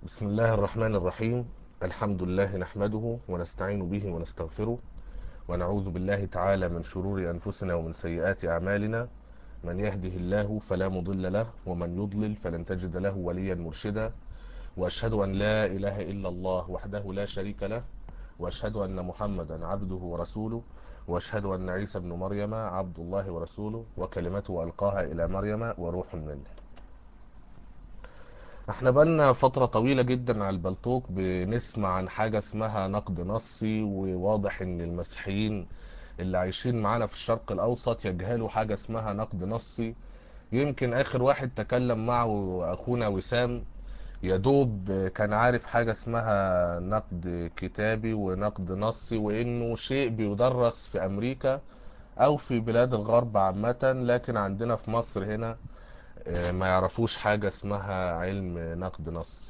بسم الله الرحمن الرحيم الحمد لله نحمده ونستعين به ونستغفره ونعوذ بالله تعالى من شرور أنفسنا ومن سيئات أعمالنا من يهده الله فلا مضل له ومن يضلل فلن تجد له وليا مرشدا وأشهد أن لا إله إلا الله وحده لا شريك له وأشهد أن محمدا عبده ورسوله وأشهد أن عيسى بن مريم عبد الله ورسوله وكلمته ألقاها إلى مريم وروح منه احنا بقالنا فترة طويلة جدا على البلطوك بنسمع عن حاجة اسمها نقد نصي وواضح ان المسيحيين اللي عايشين معانا في الشرق الاوسط يجهلوا حاجة اسمها نقد نصي يمكن اخر واحد تكلم معه اخونا وسام يدوب كان عارف حاجة اسمها نقد كتابي ونقد نصي وانه شيء بيدرس في امريكا او في بلاد الغرب عامة لكن عندنا في مصر هنا ما يعرفوش حاجة اسمها علم نقد نصي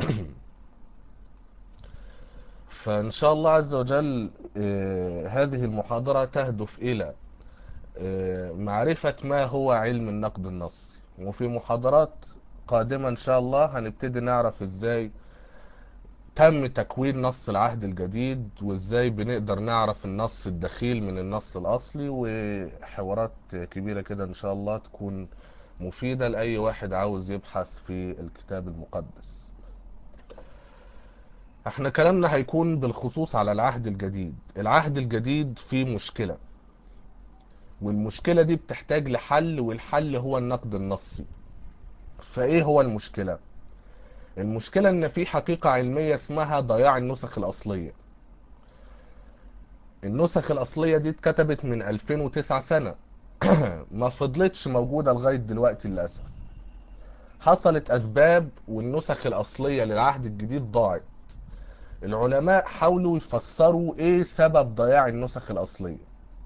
فإن شاء الله عز وجل هذه المحاضرة تهدف إلى معرفة ما هو علم النقد النصي وفي محاضرات قادمة إن شاء الله هنبتدي نعرف إزاي تم تكوين نص العهد الجديد وإزاي بنقدر نعرف النص الدخيل من النص الأصلي وحوارات كبيرة كده إن شاء الله تكون مفيدة لأي واحد عاوز يبحث في الكتاب المقدس احنا كلامنا هيكون بالخصوص على العهد الجديد العهد الجديد فيه مشكلة والمشكلة دي بتحتاج لحل والحل هو النقد النصي فايه هو المشكلة المشكلة ان في حقيقة علمية اسمها ضياع النسخ الاصلية النسخ الاصلية دي اتكتبت من 2009 سنة ما فضلتش موجودة لغاية دلوقتي للأسف حصلت أسباب والنسخ الأصلية للعهد الجديد ضاعت العلماء حاولوا يفسروا ايه سبب ضياع النسخ الأصلية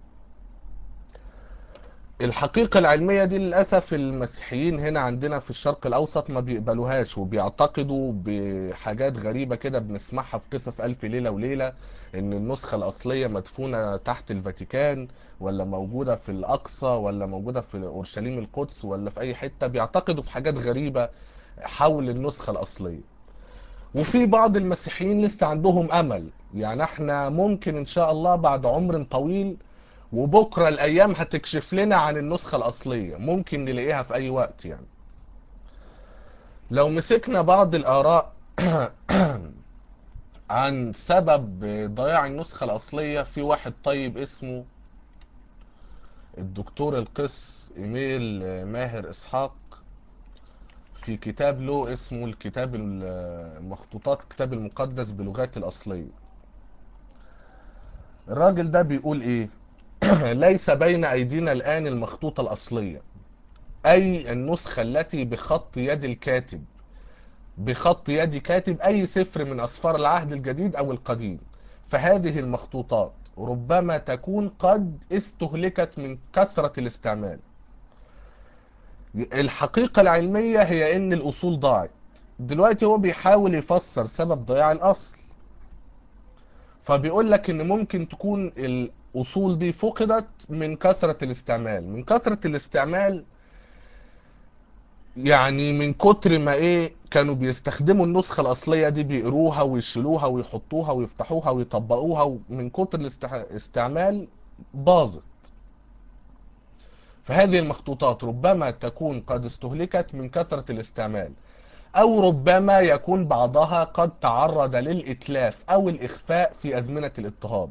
الحقيقة العلمية دي للأسف المسيحيين هنا عندنا في الشرق الأوسط ما بيقبلوهاش وبيعتقدوا بحاجات غريبة كده بنسمعها في قصص ألف ليلة وليلة إن النسخة الأصلية مدفونة تحت الفاتيكان ولا موجودة في الأقصى ولا موجودة في أورشليم القدس ولا في أي حتة بيعتقدوا في حاجات غريبة حول النسخة الأصلية وفي بعض المسيحيين لسه عندهم أمل يعني احنا ممكن إن شاء الله بعد عمر طويل وبكرة الأيام هتكشف لنا عن النسخة الأصلية ممكن نلاقيها في أي وقت يعني لو مسكنا بعض الآراء عن سبب ضياع النسخة الأصلية في واحد طيب اسمه الدكتور القس إيميل ماهر إسحاق في كتاب له اسمه الكتاب المخطوطات الكتاب المقدس بلغات الأصلية الراجل ده بيقول إيه ليس بين أيدينا الآن المخطوطة الأصلية أي النسخة التي بخط يد الكاتب بخط يد كاتب أي سفر من أسفار العهد الجديد أو القديم فهذه المخطوطات ربما تكون قد استهلكت من كثرة الاستعمال الحقيقة العلمية هي ان الأصول ضاعت دلوقتي هو بيحاول يفسر سبب ضياع الأصل فبيقول لك ان ممكن تكون الأصول دي فقدت من كثرة الاستعمال من كثرة الاستعمال يعني من كتر ما ايه كانوا بيستخدموا النسخة الأصلية دي بيقروها ويشيلوها ويحطوها ويفتحوها ويطبقوها ومن كتر الاستعمال باظت فهذه المخطوطات ربما تكون قد استهلكت من كثرة الاستعمال أو ربما يكون بعضها قد تعرض للإتلاف أو الإخفاء في أزمنة الاضطهاد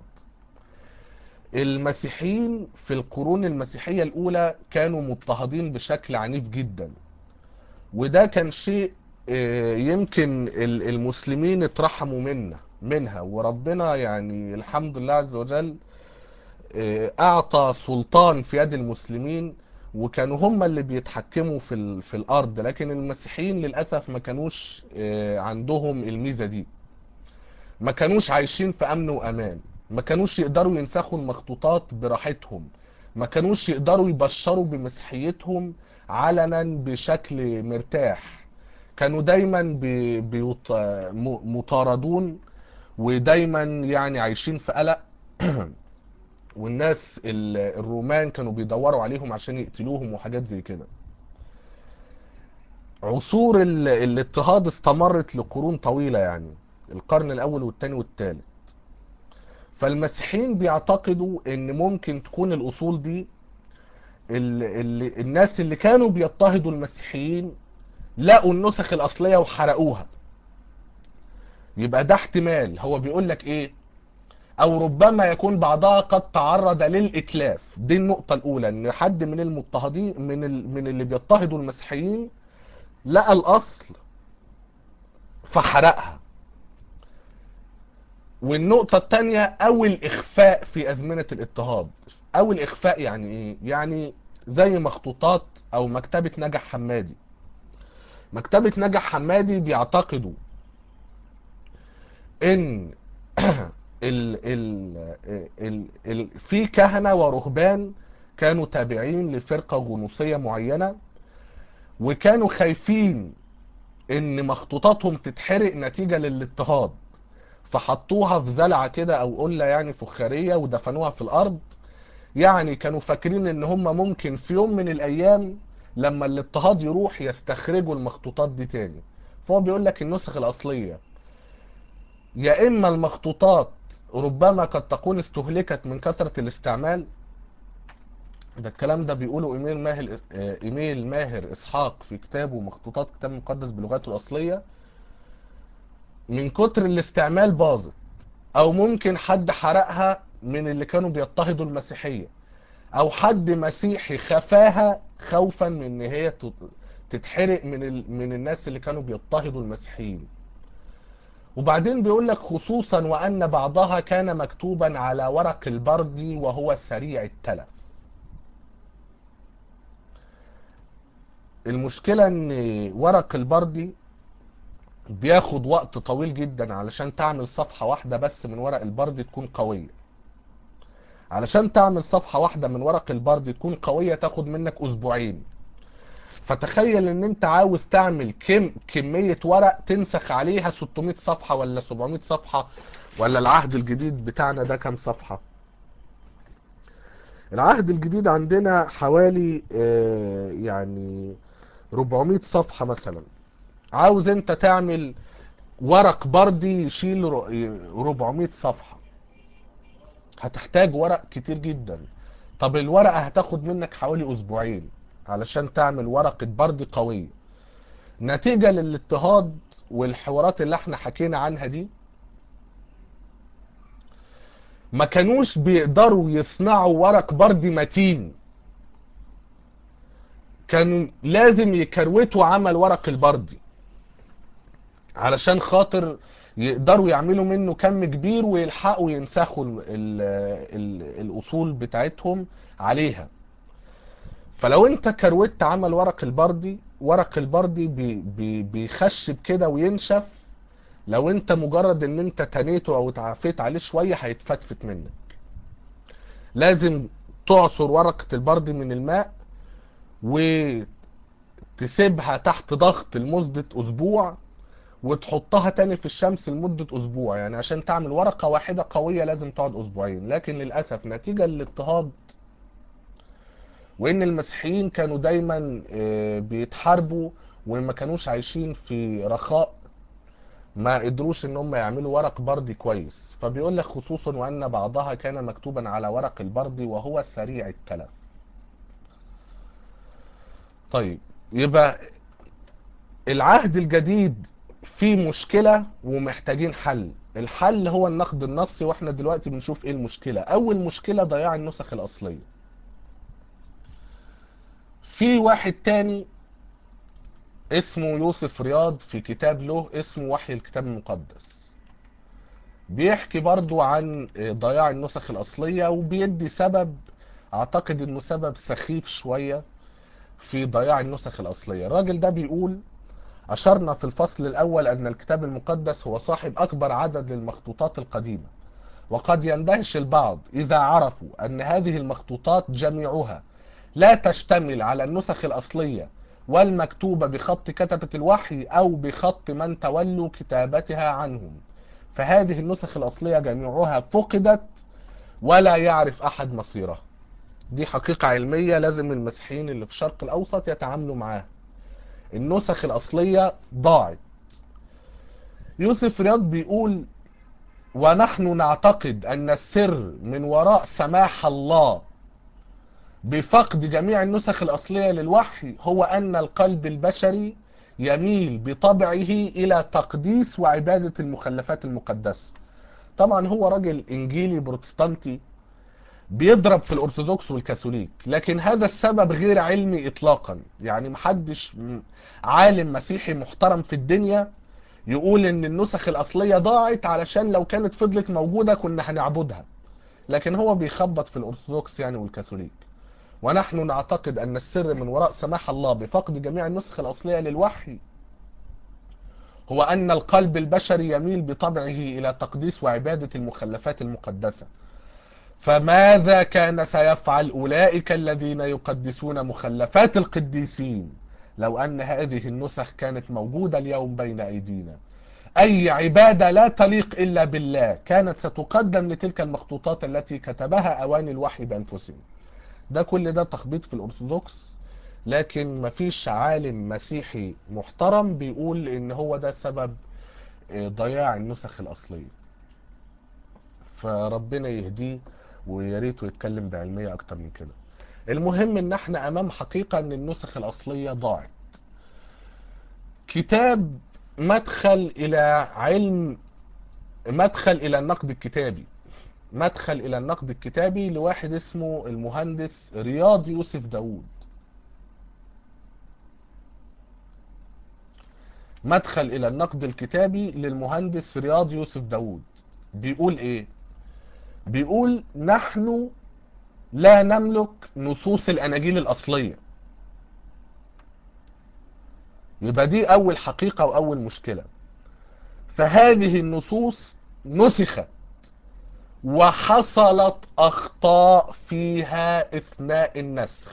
المسيحيين في القرون المسيحية الأولى كانوا مضطهدين بشكل عنيف جدا وده كان شيء يمكن المسلمين اترحموا منه منها وربنا يعني الحمد لله عز وجل اعطى سلطان في يد المسلمين وكانوا هم اللي بيتحكموا في في الارض لكن المسيحيين للاسف ما كانوش عندهم الميزه دي ما كانوش عايشين في امن وامان ما كانوش يقدروا ينسخوا المخطوطات براحتهم ما كانوش يقدروا يبشروا بمسيحيتهم علنا بشكل مرتاح كانوا دايما مطاردون ودايما يعني عايشين في قلق والناس الرومان كانوا بيدوروا عليهم عشان يقتلوهم وحاجات زي كده عصور ال- الاضطهاد استمرت لقرون طويلة يعني القرن الأول والثاني والثالث فالمسيحيين بيعتقدوا ان ممكن تكون الأصول دي ال ال الناس اللي كانوا بيضطهدوا المسيحيين لقوا النسخ الأصلية وحرقوها يبقى ده احتمال هو بيقول لك ايه او ربما يكون بعضها قد تعرض للاتلاف دي النقطة الاولى ان حد من المضطهدين من ال... من اللي بيضطهدوا المسيحيين لقى الاصل فحرقها والنقطة التانية او الاخفاء في ازمنة الاضطهاد او الاخفاء يعني ايه يعني زي مخطوطات او مكتبة نجح حمادي مكتبة نجح حمادي بيعتقدوا ان ال ال ال ال في كهنة ورهبان كانوا تابعين لفرقة غنوصية معينة وكانوا خايفين ان مخطوطاتهم تتحرق نتيجة للاضطهاد فحطوها في زلعة كده او قلة يعني فخارية ودفنوها في الارض يعني كانوا فاكرين ان هم ممكن في يوم من الايام لما الاضطهاد يروح يستخرجوا المخطوطات دي تاني فهو بيقول لك النسخ الاصلية يا اما المخطوطات ربما قد تكون استهلكت من كثرة الاستعمال ده الكلام ده بيقوله ايميل ماهر ايميل ماهر اسحاق في كتابه مخطوطات كتاب مقدس بلغاته الاصلية من كتر الاستعمال باظت او ممكن حد حرقها من اللي كانوا بيضطهدوا المسيحية او حد مسيحي خفاها خوفا من ان هي تتحرق من ال... من الناس اللي كانوا بيضطهدوا المسيحيين وبعدين بيقول لك خصوصا وان بعضها كان مكتوبا على ورق البردي وهو سريع التلف المشكلة ان ورق البردي بياخد وقت طويل جدا علشان تعمل صفحة واحدة بس من ورق البردي تكون قوية علشان تعمل صفحة واحدة من ورق البردي تكون قوية تاخد منك اسبوعين فتخيل ان انت عاوز تعمل كم كمية ورق تنسخ عليها 600 صفحة ولا 700 صفحة ولا العهد الجديد بتاعنا ده كام صفحة العهد الجديد عندنا حوالي آه يعني 400 صفحة مثلا عاوز انت تعمل ورق بردي يشيل 400 صفحة هتحتاج ورق كتير جدا طب الورقة هتاخد منك حوالي اسبوعين علشان تعمل ورقة برد قوية نتيجة للاضطهاد والحوارات اللي احنا حكينا عنها دي ما كانوش بيقدروا يصنعوا ورق برد متين كانوا لازم يكروتوا عمل ورق البردي علشان خاطر يقدروا يعملوا منه كم كبير ويلحقوا ينسخوا ال ال ال الاصول بتاعتهم عليها فلو انت كروت عمل ورق البردي ورق البردي بي بي بيخشب كده وينشف لو انت مجرد ان انت تنيته او اتعافيت عليه شوية هيتفتفت منك لازم تعصر ورقة البردي من الماء وتسيبها تحت ضغط لمدة اسبوع وتحطها تاني في الشمس لمدة اسبوع يعني عشان تعمل ورقة واحدة قوية لازم تقعد اسبوعين لكن للأسف نتيجة للاضطهاد وان المسيحيين كانوا دايما بيتحاربوا وما كانوش عايشين في رخاء ما قدروش ان هم يعملوا ورق بردي كويس فبيقول لك خصوصا وان بعضها كان مكتوبا على ورق البردي وهو سريع التلف طيب يبقى العهد الجديد فيه مشكلة ومحتاجين حل الحل هو النقد النصي واحنا دلوقتي بنشوف ايه المشكلة اول مشكلة ضياع النسخ الاصلية في واحد تاني اسمه يوسف رياض في كتاب له اسمه وحي الكتاب المقدس بيحكي برضو عن ضياع النسخ الأصلية وبيدي سبب أعتقد أنه سبب سخيف شوية في ضياع النسخ الأصلية الراجل ده بيقول أشرنا في الفصل الأول أن الكتاب المقدس هو صاحب أكبر عدد للمخطوطات القديمة وقد يندهش البعض إذا عرفوا أن هذه المخطوطات جميعها لا تشتمل على النسخ الأصلية والمكتوبة بخط كتبة الوحي أو بخط من تولوا كتابتها عنهم فهذه النسخ الأصلية جميعها فقدت ولا يعرف أحد مصيرها دي حقيقة علمية لازم المسيحيين اللي في الشرق الأوسط يتعاملوا معاها النسخ الأصلية ضاعت يوسف رياض بيقول ونحن نعتقد أن السر من وراء سماح الله بفقد جميع النسخ الأصلية للوحي هو أن القلب البشري يميل بطبعه إلى تقديس وعبادة المخلفات المقدسة طبعا هو راجل إنجيلي بروتستانتي بيضرب في الأرثوذكس والكاثوليك لكن هذا السبب غير علمي إطلاقا يعني محدش عالم مسيحي محترم في الدنيا يقول ان النسخ الاصليه ضاعت علشان لو كانت فضلت موجوده كنا هنعبدها لكن هو بيخبط في الارثوذكس يعني والكاثوليك ونحن نعتقد ان السر من وراء سماح الله بفقد جميع النسخ الاصليه للوحي هو ان القلب البشري يميل بطبعه الى تقديس وعباده المخلفات المقدسه فماذا كان سيفعل اولئك الذين يقدسون مخلفات القديسين لو أن هذه النسخ كانت موجودة اليوم بين أيدينا أي عبادة لا تليق إلا بالله كانت ستقدم لتلك المخطوطات التي كتبها أوان الوحي بأنفسهم ده كل ده تخبيط في الأرثوذكس لكن مفيش عالم مسيحي محترم بيقول إن هو ده سبب ضياع النسخ الأصلية فربنا يهديه وياريته يتكلم بعلمية أكتر من كده المهم ان احنا امام حقيقة ان النسخ الاصلية ضاعت كتاب مدخل الى علم مدخل الى النقد الكتابي مدخل الى النقد الكتابي لواحد اسمه المهندس رياض يوسف داوود مدخل الى النقد الكتابي للمهندس رياض يوسف داوود بيقول ايه بيقول نحن لا نملك نصوص الاناجيل الاصليه يبقى دي اول حقيقه واول مشكله فهذه النصوص نسخت وحصلت اخطاء فيها اثناء النسخ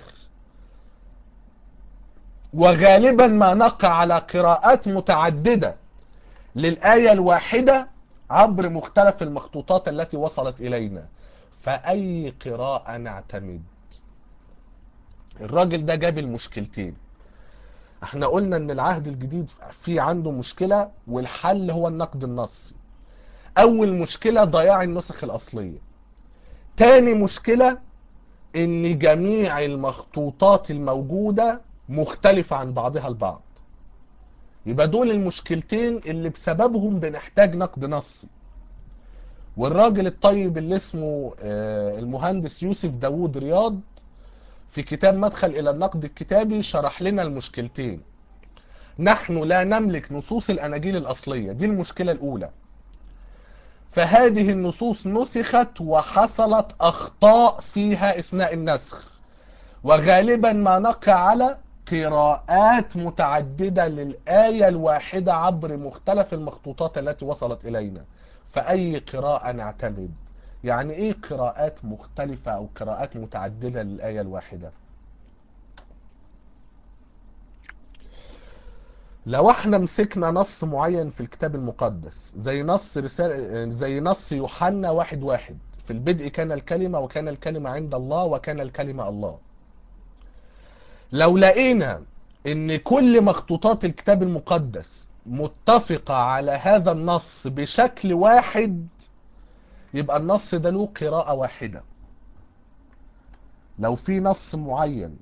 وغالبا ما نقع على قراءات متعدده للايه الواحده عبر مختلف المخطوطات التي وصلت الينا فأي قراءة نعتمد الراجل ده جاب المشكلتين احنا قلنا ان العهد الجديد في عنده مشكلة والحل هو النقد النصي اول مشكلة ضياع النسخ الاصلية تاني مشكلة ان جميع المخطوطات الموجودة مختلفة عن بعضها البعض يبقى دول المشكلتين اللي بسببهم بنحتاج نقد نصي والراجل الطيب اللي اسمه المهندس يوسف داوود رياض في كتاب مدخل إلى النقد الكتابي شرح لنا المشكلتين نحن لا نملك نصوص الأناجيل الأصلية دي المشكلة الأولى فهذه النصوص نسخت وحصلت أخطاء فيها أثناء النسخ وغالبا ما نقع على قراءات متعددة للآية الواحدة عبر مختلف المخطوطات التي وصلت إلينا فأي قراءة نعتمد يعني ايه قراءات مختلفة او قراءات متعددة للآية الواحدة لو احنا مسكنا نص معين في الكتاب المقدس زي نص رسالة زي نص يوحنا واحد واحد في البدء كان الكلمة وكان الكلمة عند الله وكان الكلمة الله لو لقينا ان كل مخطوطات الكتاب المقدس متفقة على هذا النص بشكل واحد يبقى النص ده له قراءة واحدة لو في نص معين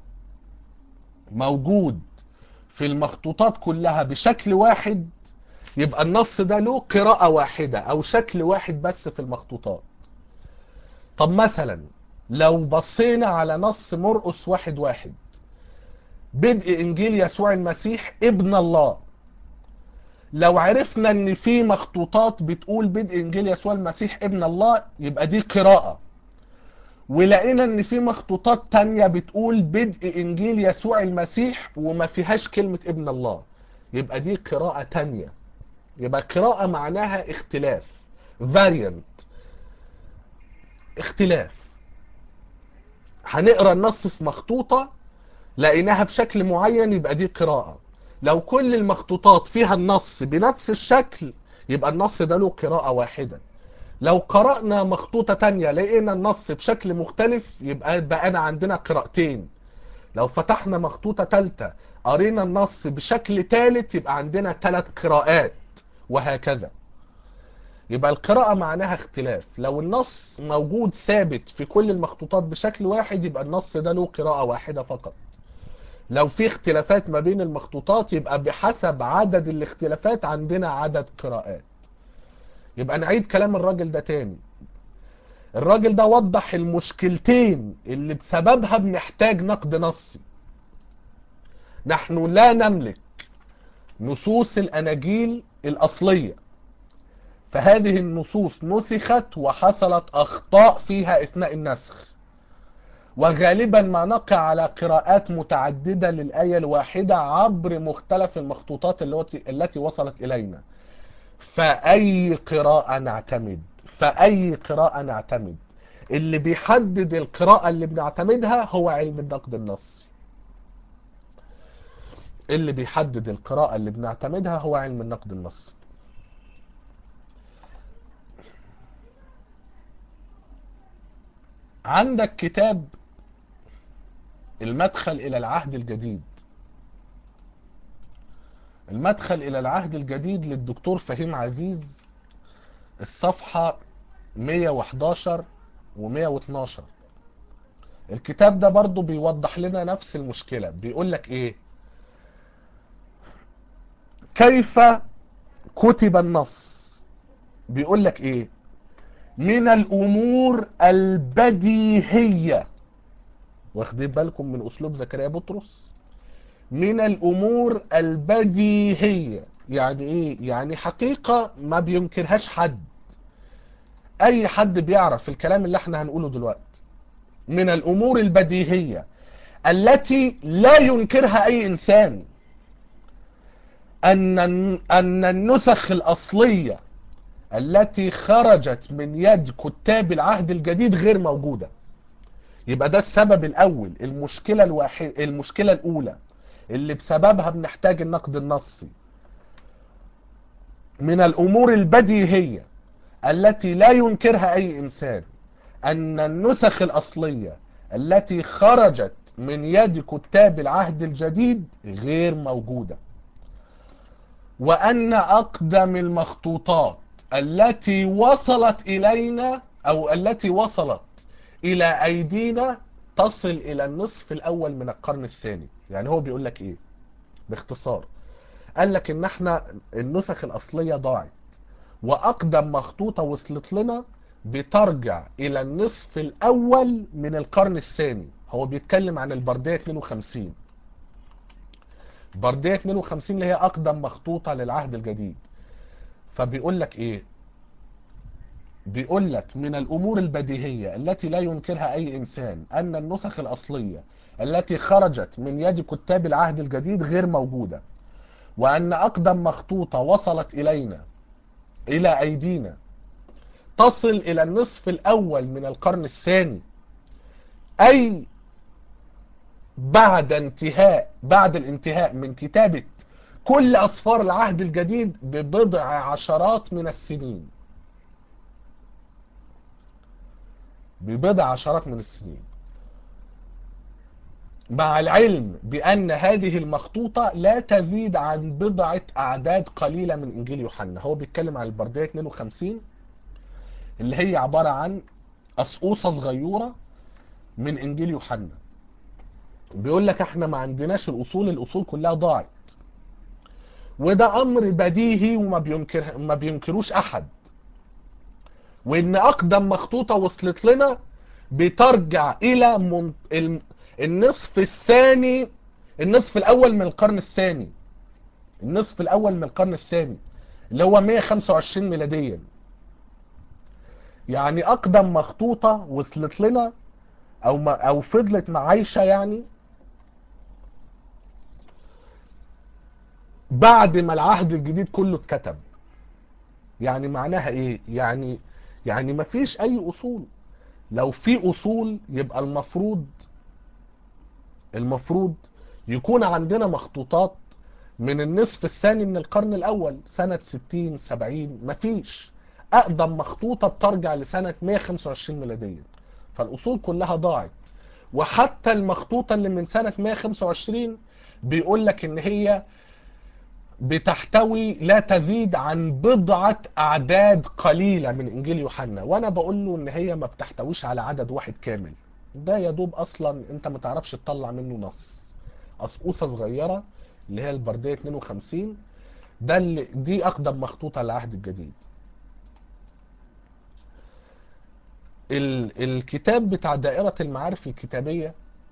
موجود في المخطوطات كلها بشكل واحد يبقى النص ده له قراءة واحدة او شكل واحد بس في المخطوطات طب مثلا لو بصينا على نص مرقس واحد واحد بدء انجيل يسوع المسيح ابن الله لو عرفنا ان في مخطوطات بتقول بدء انجيل يسوع المسيح ابن الله يبقى دي قراءة ولقينا ان في مخطوطات تانية بتقول بدء انجيل يسوع المسيح وما فيهاش كلمة ابن الله يبقى دي قراءة تانية يبقى قراءة معناها اختلاف variant اختلاف هنقرا النص في مخطوطة لقيناها بشكل معين يبقى دي قراءة لو كل المخطوطات فيها النص بنفس الشكل يبقى النص ده له قراءة واحدة لو قرأنا مخطوطة تانية لقينا النص بشكل مختلف يبقى بقى عندنا قراءتين لو فتحنا مخطوطة تالتة قرينا النص بشكل ثالث يبقى عندنا ثلاث قراءات وهكذا يبقى القراءة معناها اختلاف لو النص موجود ثابت في كل المخطوطات بشكل واحد يبقى النص ده له قراءة واحدة فقط لو في اختلافات ما بين المخطوطات يبقى بحسب عدد الاختلافات عندنا عدد قراءات يبقى نعيد كلام الراجل ده تاني الراجل ده وضح المشكلتين اللي بسببها بنحتاج نقد نصي نحن لا نملك نصوص الأناجيل الأصلية فهذه النصوص نسخت وحصلت أخطاء فيها أثناء النسخ وغالبا ما نقع على قراءات متعددة للآية الواحدة عبر مختلف المخطوطات التي وصلت إلينا فأي قراءة نعتمد فأي قراءة نعتمد اللي بيحدد القراءة اللي بنعتمدها هو علم النقد النصي اللي بيحدد القراءة اللي بنعتمدها هو علم النقد النصي عندك كتاب المدخل إلى العهد الجديد المدخل إلى العهد الجديد للدكتور فهيم عزيز الصفحة 111 و112 الكتاب ده برضو بيوضح لنا نفس المشكلة بيقول لك ايه كيف كتب النص بيقول لك ايه من الامور البديهية واخدين بالكم من اسلوب زكريا بطرس من الامور البديهية يعني ايه يعني حقيقة ما بينكرهاش حد اي حد بيعرف الكلام اللي احنا هنقوله دلوقتي من الامور البديهية التي لا ينكرها اي انسان ان ان النسخ الاصلية التي خرجت من يد كتاب العهد الجديد غير موجودة يبقى ده السبب الاول المشكلة الواحد المشكلة الاولى اللي بسببها بنحتاج النقد النصي من الامور البديهية التي لا ينكرها اي انسان ان النسخ الاصلية التي خرجت من يد كتاب العهد الجديد غير موجودة وان اقدم المخطوطات التي وصلت الينا او التي وصلت الى ايدينا تصل الى النصف الاول من القرن الثاني يعني هو بيقول لك ايه باختصار قال لك ان احنا النسخ الاصلية ضاعت واقدم مخطوطة وصلت لنا بترجع الى النصف الاول من القرن الثاني هو بيتكلم عن البردية 52 بردية 52 اللي هي اقدم مخطوطة للعهد الجديد فبيقول لك ايه بيقول لك من الامور البديهية التي لا ينكرها اي انسان ان النسخ الاصلية التي خرجت من يد كتاب العهد الجديد غير موجودة وان اقدم مخطوطة وصلت الينا الى ايدينا تصل الى النصف الاول من القرن الثاني اي بعد انتهاء بعد الانتهاء من كتابة كل اسفار العهد الجديد ببضع عشرات من السنين ببضع عشرات من السنين مع العلم بأن هذه المخطوطة لا تزيد عن بضعة أعداد قليلة من إنجيل يوحنا هو بيتكلم عن البردية 52 اللي هي عبارة عن قصقوصة صغيرة من إنجيل يوحنا بيقول لك احنا ما عندناش الأصول الأصول كلها ضاعت وده أمر بديهي وما بينكر ما بينكروش أحد وإن أقدم مخطوطة وصلت لنا بترجع إلى من... النصف الثاني النصف الأول من القرن الثاني النصف الأول من القرن الثاني اللي هو 125 ميلاديا يعني أقدم مخطوطة وصلت لنا أو ما أو فضلت معايشة يعني بعد ما العهد الجديد كله اتكتب يعني معناها ايه يعني يعني مفيش اي اصول لو في اصول يبقى المفروض المفروض يكون عندنا مخطوطات من النصف الثاني من القرن الاول سنة 60 70 مفيش اقدم مخطوطة بترجع لسنة 125 ميلاديا فالاصول كلها ضاعت وحتى المخطوطة اللي من سنة 125 بيقول لك ان هي بتحتوي لا تزيد عن بضعة اعداد قليلة من انجيل يوحنا وانا بقول له ان هي ما بتحتويش على عدد واحد كامل ده يا دوب اصلا انت ما تعرفش تطلع منه نص قصقوصة صغيرة اللي هي البردية 52 ده اللي دي اقدم مخطوطة للعهد الجديد ال الكتاب بتاع دائرة المعارف الكتابية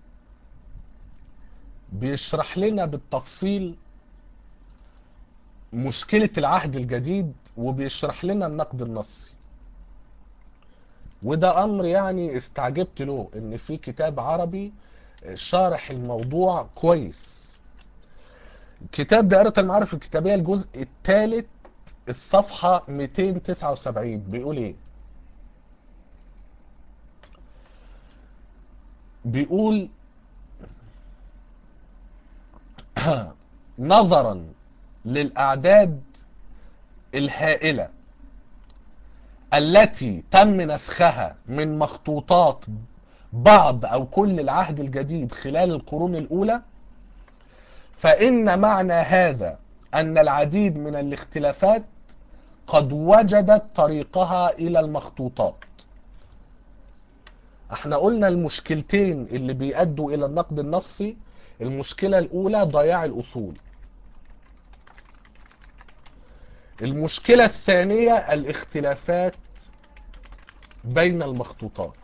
بيشرح لنا بالتفصيل مشكلة العهد الجديد وبيشرح لنا النقد النصي وده امر يعني استعجبت له ان في كتاب عربي شارح الموضوع كويس كتاب دائرة المعارف الكتابية الجزء الثالث الصفحة 279 بيقول ايه بيقول نظرا للأعداد الهائلة التي تم نسخها من مخطوطات بعض أو كل العهد الجديد خلال القرون الأولى فإن معنى هذا أن العديد من الاختلافات قد وجدت طريقها إلى المخطوطات احنا قلنا المشكلتين اللي بيأدوا إلى النقد النصي المشكلة الأولى ضياع الأصول المشكلة الثانية الاختلافات بين المخطوطات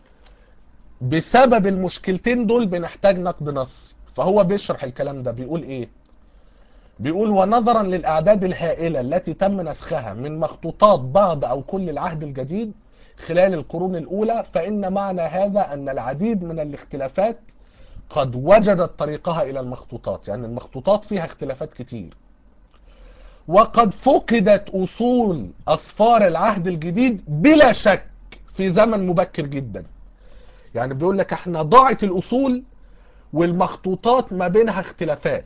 بسبب المشكلتين دول بنحتاج نقد نصي فهو بيشرح الكلام ده بيقول ايه بيقول ونظرا للأعداد الهائلة التي تم نسخها من مخطوطات بعض أو كل العهد الجديد خلال القرون الأولى فإن معنى هذا أن العديد من الاختلافات قد وجدت طريقها إلى المخطوطات يعني المخطوطات فيها اختلافات كتير وقد فقدت أصول أصفار العهد الجديد بلا شك في زمن مبكر جدا يعني بيقول لك احنا ضاعت الأصول والمخطوطات ما بينها اختلافات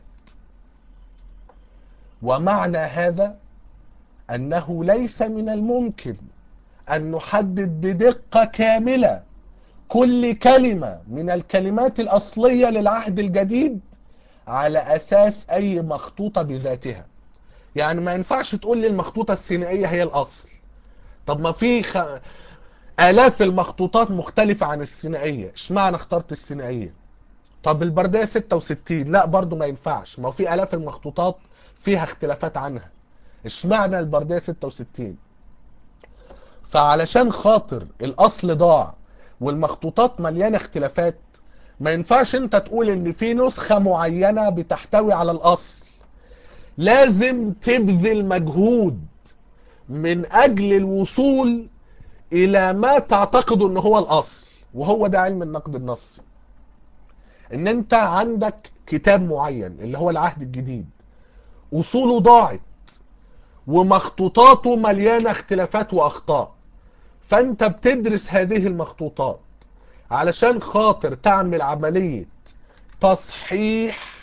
ومعنى هذا أنه ليس من الممكن أن نحدد بدقة كاملة كل كلمة من الكلمات الأصلية للعهد الجديد على أساس أي مخطوطة بذاتها يعني ما ينفعش تقول لي المخطوطة السينائية هي الأصل طب ما في خ... آلاف المخطوطات مختلفة عن السينائية اشمعنى اخترت السينائية طب البردية 66 لا برضو ما ينفعش ما في آلاف المخطوطات فيها اختلافات عنها اشمعنى البردية 66 فعلشان خاطر الأصل ضاع والمخطوطات مليانة اختلافات ما ينفعش انت تقول ان في نسخة معينة بتحتوي على الأصل لازم تبذل مجهود من أجل الوصول إلى ما تعتقد ان هو الأصل وهو ده علم النقد النصي ان انت عندك كتاب معين اللي هو العهد الجديد أصوله ضاعت ومخطوطاته مليانة اختلافات وأخطاء فأنت بتدرس هذه المخطوطات علشان خاطر تعمل عملية تصحيح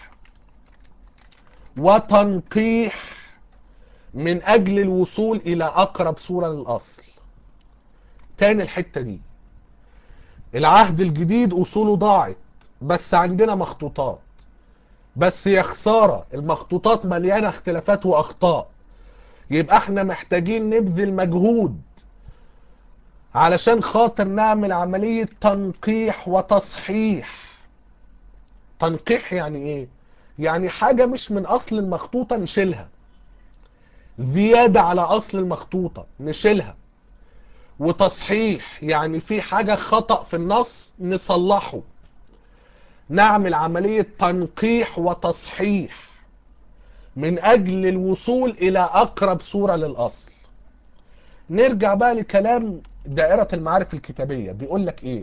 وتنقيح من أجل الوصول إلى أقرب صورة للأصل تاني الحتة دي العهد الجديد أصوله ضاعت بس عندنا مخطوطات بس يا خسارة المخطوطات مليانة اختلافات وأخطاء يبقى احنا محتاجين نبذل مجهود علشان خاطر نعمل عملية تنقيح وتصحيح تنقيح يعني ايه يعني حاجة مش من اصل المخطوطة نشيلها زيادة على اصل المخطوطة نشيلها وتصحيح يعني في حاجة خطأ في النص نصلحه نعمل عملية تنقيح وتصحيح من اجل الوصول الى اقرب صورة للاصل نرجع بقى لكلام دائرة المعارف الكتابية بيقول لك ايه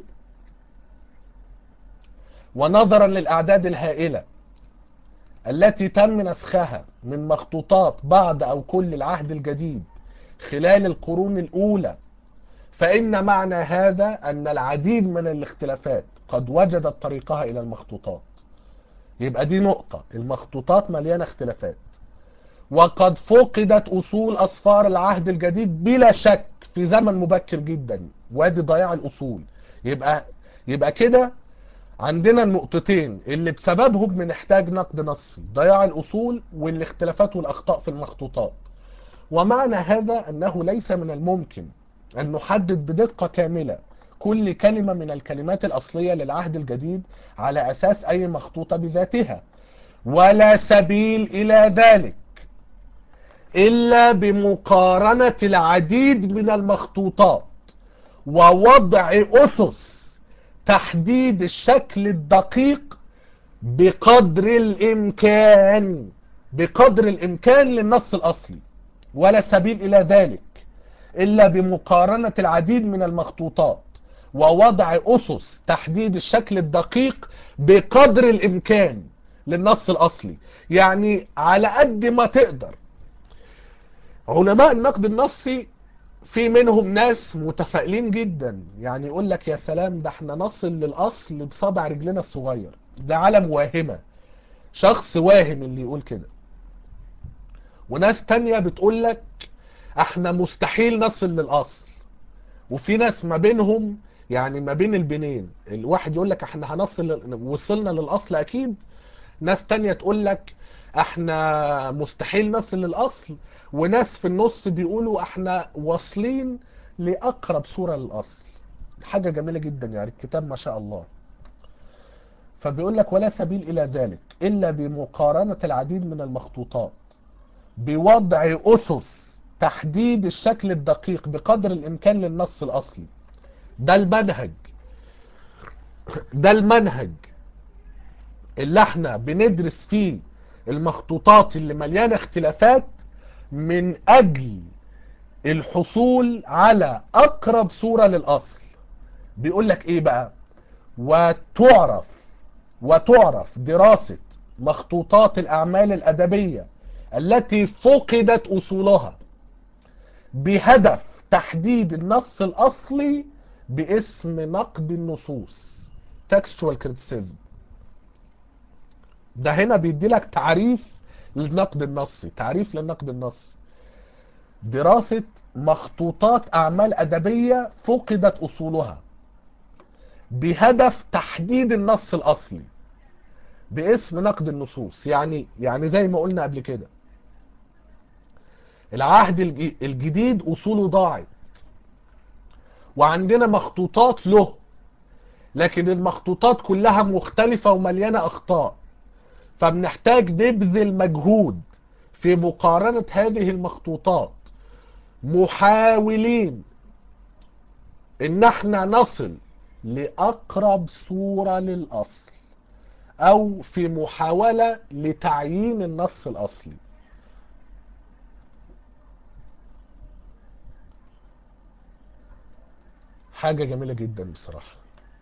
ونظرا للاعداد الهائلة التي تم نسخها من مخطوطات بعض او كل العهد الجديد خلال القرون الاولى فان معنى هذا ان العديد من الاختلافات قد وجدت طريقها الى المخطوطات يبقى دي نقطة المخطوطات مليانة اختلافات وقد فقدت أصول أصفار العهد الجديد بلا شك في زمن مبكر جدا وادي ضياع الأصول يبقى يبقى كده عندنا النقطتين اللي بسببهم بنحتاج نقد نصي ضياع الأصول والاختلافات والأخطاء في المخطوطات ومعنى هذا أنه ليس من الممكن أن نحدد بدقة كاملة كل كلمة من الكلمات الأصلية للعهد الجديد على أساس أي مخطوطة بذاتها ولا سبيل إلى ذلك إلا بمقارنة العديد من المخطوطات ووضع أسس تحديد الشكل الدقيق بقدر الإمكان بقدر الإمكان للنص الأصلي ولا سبيل إلى ذلك إلا بمقارنة العديد من المخطوطات ووضع أسس تحديد الشكل الدقيق بقدر الإمكان للنص الأصلي يعني على قد ما تقدر علماء النقد النصي في منهم ناس متفائلين جدا يعني يقول لك يا سلام ده احنا نصل للأصل بصابع رجلنا الصغير ده عالم واهمة شخص واهم اللي يقول كده وناس تانية بتقول لك احنا مستحيل نصل للأصل وفي ناس ما بينهم يعني ما بين البنين الواحد يقول لك احنا هنصل وصلنا للأصل اكيد ناس تانية تقول لك احنا مستحيل نصل للأصل وناس في النص بيقولوا احنا واصلين لأقرب صورة للأصل حاجة جميلة جدا يعني الكتاب ما شاء الله فبيقول لك ولا سبيل إلى ذلك إلا بمقارنة العديد من المخطوطات بوضع أسس تحديد الشكل الدقيق بقدر الإمكان للنص الأصلي ده المنهج ده المنهج اللي احنا بندرس فيه المخطوطات اللي مليانة اختلافات من أجل الحصول على أقرب صورة للأصل بيقول لك إيه بقى وتعرف وتعرف دراسة مخطوطات الأعمال الأدبية التي فقدت أصولها بهدف تحديد النص الأصلي باسم نقد النصوص textual criticism ده هنا بيدي لك تعريف للنقد النصي تعريف للنقد النصي دراسة مخطوطات أعمال أدبية فقدت أصولها بهدف تحديد النص الأصلي باسم نقد النصوص يعني يعني زي ما قلنا قبل كده العهد الجديد أصوله ضاعت وعندنا مخطوطات له لكن المخطوطات كلها مختلفة ومليانة أخطاء فبنحتاج نبذل مجهود في مقارنة هذه المخطوطات محاولين ان احنا نصل لأقرب صورة للأصل أو في محاولة لتعيين النص الأصلي حاجة جميلة جدا بصراحة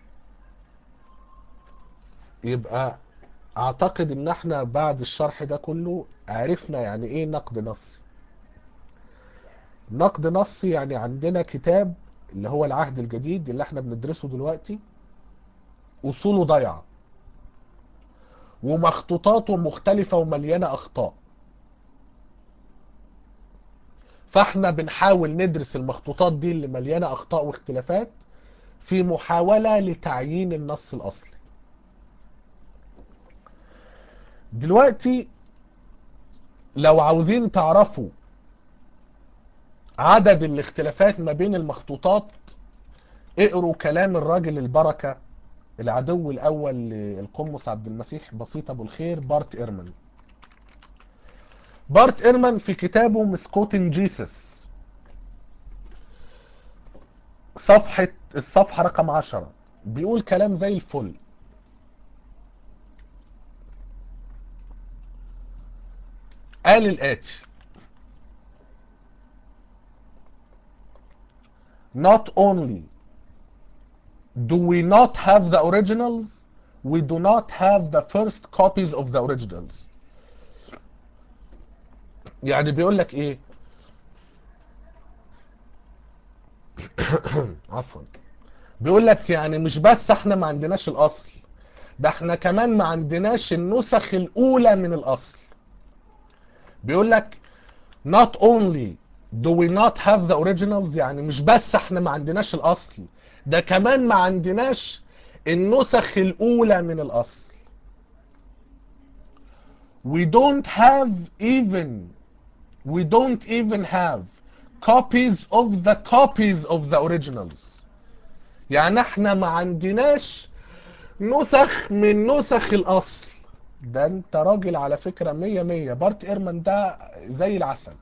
يبقى اعتقد ان احنا بعد الشرح ده كله عرفنا يعني ايه نقد نصي نقد نصي يعني عندنا كتاب اللي هو العهد الجديد اللي احنا بندرسه دلوقتي اصوله ضايعه ومخطوطاته مختلفة ومليانة اخطاء فاحنا بنحاول ندرس المخطوطات دي اللي مليانة اخطاء واختلافات في محاولة لتعيين النص الاصلي دلوقتي لو عاوزين تعرفوا عدد الاختلافات ما بين المخطوطات اقروا كلام الراجل البركة العدو الاول للقمص عبد المسيح بسيط ابو الخير بارت ايرمان بارت ايرمان في كتابه مسكوتن جيسس صفحة الصفحة رقم عشرة بيقول كلام زي الفل قال الآتي not only do we not have the originals we do not have the first copies of the originals يعني بيقول لك ايه عفوا بيقول لك يعني مش بس احنا ما عندناش الاصل ده احنا كمان ما عندناش النسخ الاولى من الاصل بيقول لك not only do we not have the originals يعني مش بس احنا ما عندناش الاصل ده كمان ما عندناش النسخ الاولى من الاصل we don't have even we don't even have copies of the copies of the originals يعني احنا ما عندناش نسخ من نسخ الاصل ده انت راجل على فكرة مية مية بارت ايرمان ده زي العسل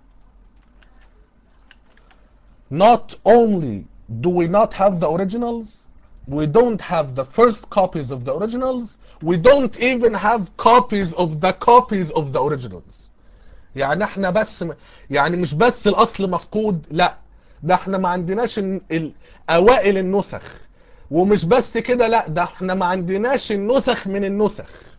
not only do we not have the originals we don't have the first copies of the originals we don't even have copies of the copies of the originals يعني احنا بس يعني مش بس الاصل مفقود لا ده احنا ما عندناش ال- ال- اوائل النسخ ومش بس كده لا ده احنا ما عندناش النسخ من النسخ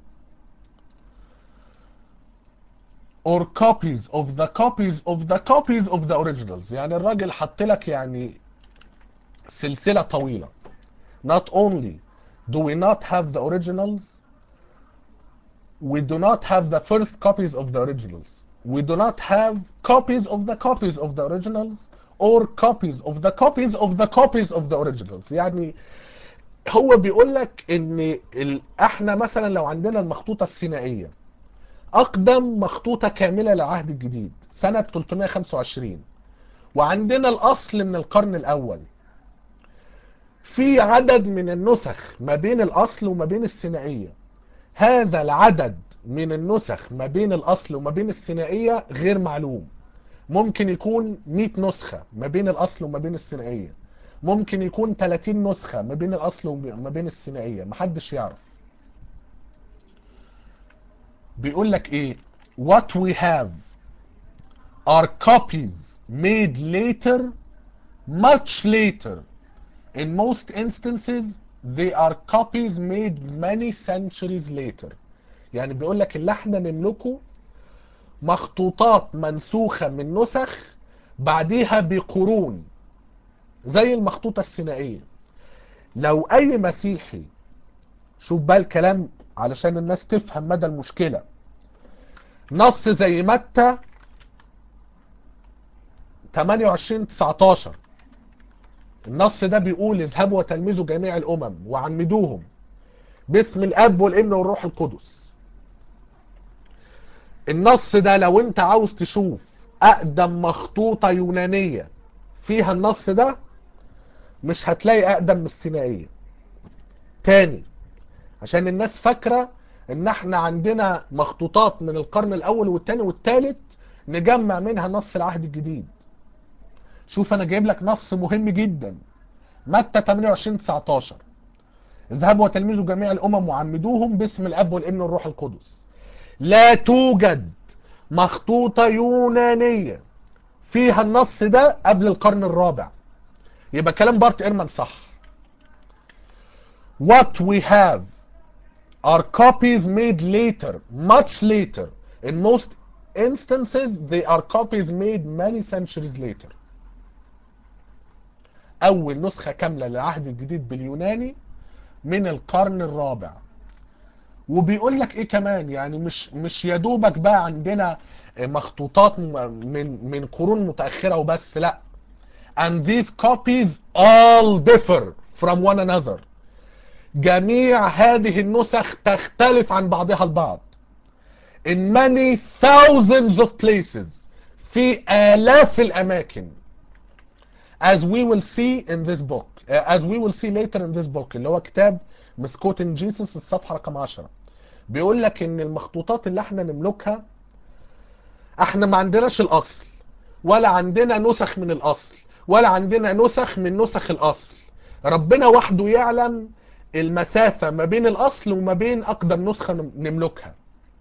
or copies of the copies of the copies of the originals يعني الراجل حط لك يعني سلسلة طويلة not only do we not have the originals we do not have the first copies of the originals we do not have copies of the copies of the originals or copies of the copies of the copies of the originals يعني هو بيقول لك ان ال... احنا مثلا لو عندنا المخطوطة السينائية اقدم مخطوطة كاملة للعهد الجديد سنة 325 وعندنا الاصل من القرن الاول في عدد من النسخ ما بين الاصل وما بين السينائية هذا العدد من النسخ ما بين الاصل وما بين السينائية غير معلوم ممكن يكون 100 نسخة ما بين الاصل وما بين السينائية ممكن يكون 30 نسخة ما بين الاصل وما بين السينائية محدش يعرف بيقول لك ايه what we have are copies made later much later in most instances they are copies made many centuries later يعني بيقول لك اللي احنا نملكه مخطوطات منسوخة من نسخ بعديها بقرون زي المخطوطة السينائية لو اي مسيحي شوف بقى الكلام علشان الناس تفهم مدى المشكلة نص زي متى 28 19 النص ده بيقول اذهبوا وتلمذوا جميع الامم وعمدوهم باسم الاب والابن والروح القدس النص ده لو انت عاوز تشوف اقدم مخطوطة يونانية فيها النص ده مش هتلاقي اقدم من السينائية تاني عشان الناس فاكرة ان احنا عندنا مخطوطات من القرن الاول والثاني والثالث نجمع منها نص العهد الجديد شوف انا جايب لك نص مهم جدا متى 28 19 اذهبوا وتلمذوا جميع الامم وعمدوهم باسم الاب والابن والروح القدس لا توجد مخطوطة يونانية فيها النص ده قبل القرن الرابع يبقى كلام بارت ايرمان صح what we have are copies made later much later in most instances they are copies made many centuries later اول نسخة كاملة للعهد الجديد باليوناني من القرن الرابع وبيقول لك ايه كمان يعني مش مش يا دوبك بقى عندنا مخطوطات من من قرون متاخره وبس لا and these copies all differ from one another جميع هذه النسخ تختلف عن بعضها البعض in many thousands of places في آلاف الأماكن as we will see in this book uh, as we will see later in this book اللي هو كتاب مسكوتن جيسس الصفحة رقم 10 بيقول لك ان المخطوطات اللي احنا نملكها احنا ما عندناش الاصل ولا عندنا نسخ من الاصل ولا عندنا نسخ من نسخ الاصل ربنا وحده يعلم المسافة ما بين الاصل وما بين اقدم نسخة نملكها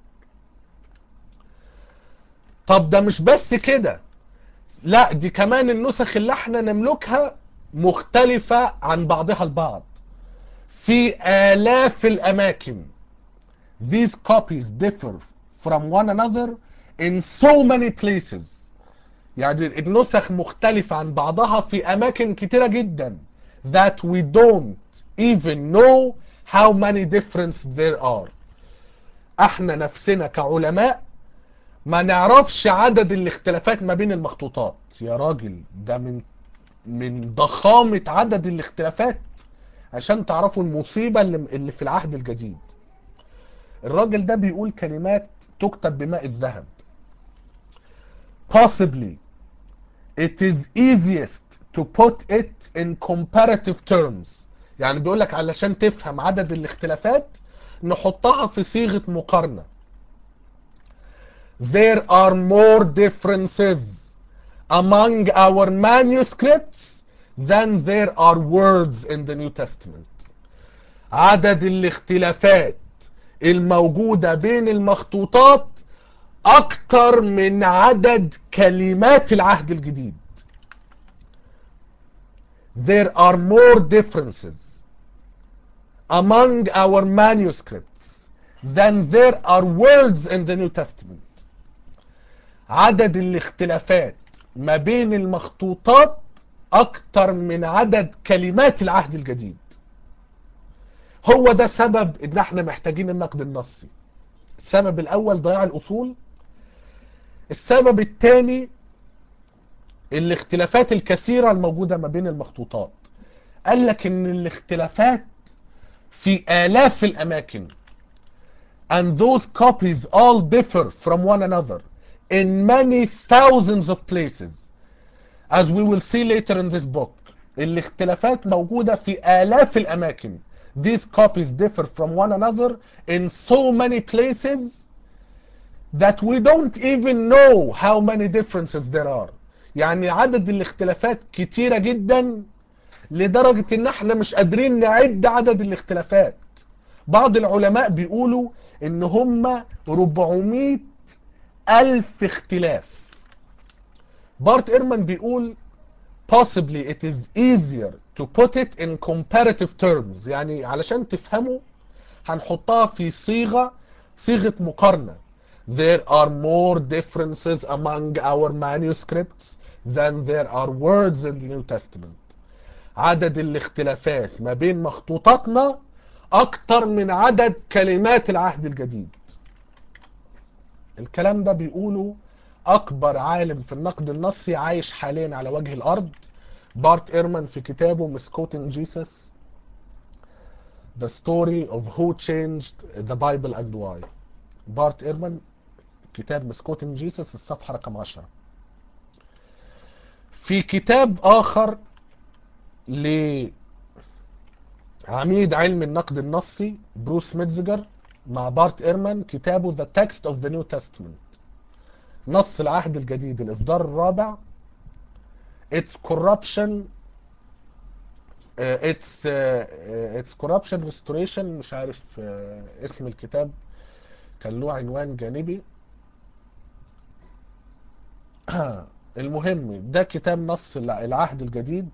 طب ده مش بس كده لا دي كمان النسخ اللي احنا نملكها مختلفة عن بعضها البعض في آلاف الأماكن these copies differ from one another in so many places يعني النسخ مختلفة عن بعضها في أماكن كتيرة جدا that we don't even know how many difference there are احنا نفسنا كعلماء ما نعرفش عدد الاختلافات ما بين المخطوطات يا راجل ده من من ضخامة عدد الاختلافات عشان تعرفوا المصيبة اللي, اللي في العهد الجديد الراجل ده بيقول كلمات تكتب بماء الذهب possibly it is easiest to put it in comparative terms يعني بيقول لك علشان تفهم عدد الاختلافات نحطها في صيغة مقارنة there are more differences among our manuscripts than there are words in the New Testament عدد الاختلافات الموجودة بين المخطوطات أكتر من عدد كلمات العهد الجديد there are more differences among our manuscripts than there are words in the New Testament عدد الاختلافات ما بين المخطوطات أكتر من عدد كلمات العهد الجديد هو ده سبب ان احنا محتاجين النقد النصي السبب الاول ضياع الاصول السبب الثاني الاختلافات الكثيرة الموجودة ما بين المخطوطات قال لك ان الاختلافات في آلاف الأماكن and those copies all differ from one another in many thousands of places as we will see later in this book الاختلافات موجودة في آلاف الأماكن these copies differ from one another in so many places that we don't even know how many differences there are يعني عدد الاختلافات كتيرة جدا لدرجة ان احنا مش قادرين نعد عدد الاختلافات بعض العلماء بيقولوا ان هم 400 الف اختلاف بارت ايرمان بيقول possibly it is easier to put it in comparative terms يعني علشان تفهموا هنحطها في صيغة صيغة مقارنة there are more differences among our manuscripts than there are words in the New Testament عدد الاختلافات ما بين مخطوطاتنا اكتر من عدد كلمات العهد الجديد الكلام ده بيقوله اكبر عالم في النقد النصي عايش حاليا على وجه الارض بارت ايرمان في كتابه مسكوتن جيسس The story of who changed the Bible and why بارت ايرمان كتاب مسكوتن جيسس الصفحة رقم 10 في كتاب اخر لعميد علم النقد النصي بروس ميتزجر مع بارت ايرمان كتابه The Text of the New Testament نص العهد الجديد الإصدار الرابع It's corruption uh, it's uh, it's corruption restoration مش عارف uh, اسم الكتاب كان له عنوان جانبي المهم ده كتاب نص العهد الجديد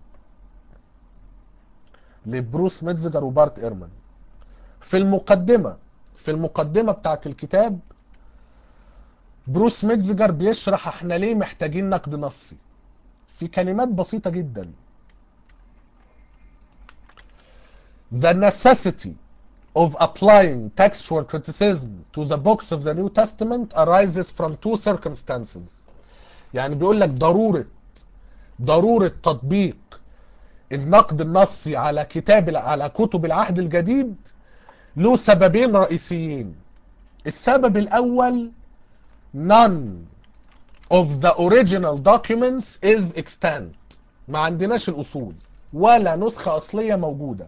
لبروس ميتزجر وبارت ايرمان في المقدمة في المقدمة بتاعت الكتاب بروس ميتزجر بيشرح احنا ليه محتاجين نقد نصي في كلمات بسيطة جدا The necessity of applying textual criticism to the books of the New Testament arises from two circumstances يعني بيقول لك ضرورة ضرورة تطبيق النقد النصي على كتاب على كتب العهد الجديد له سببين رئيسيين السبب الأول none of the original documents is extant ما عندناش الأصول ولا نسخة أصلية موجودة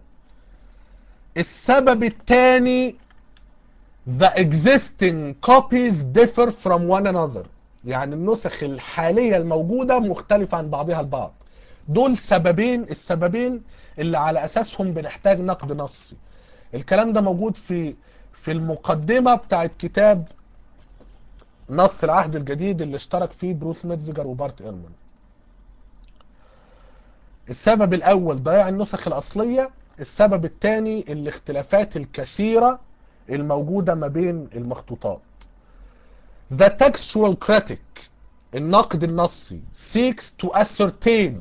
السبب الثاني the existing copies differ from one another يعني النسخ الحالية الموجودة مختلفة عن بعضها البعض دول سببين السببين اللي على أساسهم بنحتاج نقد نصي الكلام ده موجود في في المقدمة بتاعت كتاب نص العهد الجديد اللي اشترك فيه بروس ميتزجر وبارت ايرمان السبب الاول ضياع النسخ الاصلية السبب الثاني الاختلافات الكثيرة الموجودة ما بين المخطوطات The textual critic الناقد النصي seeks to ascertain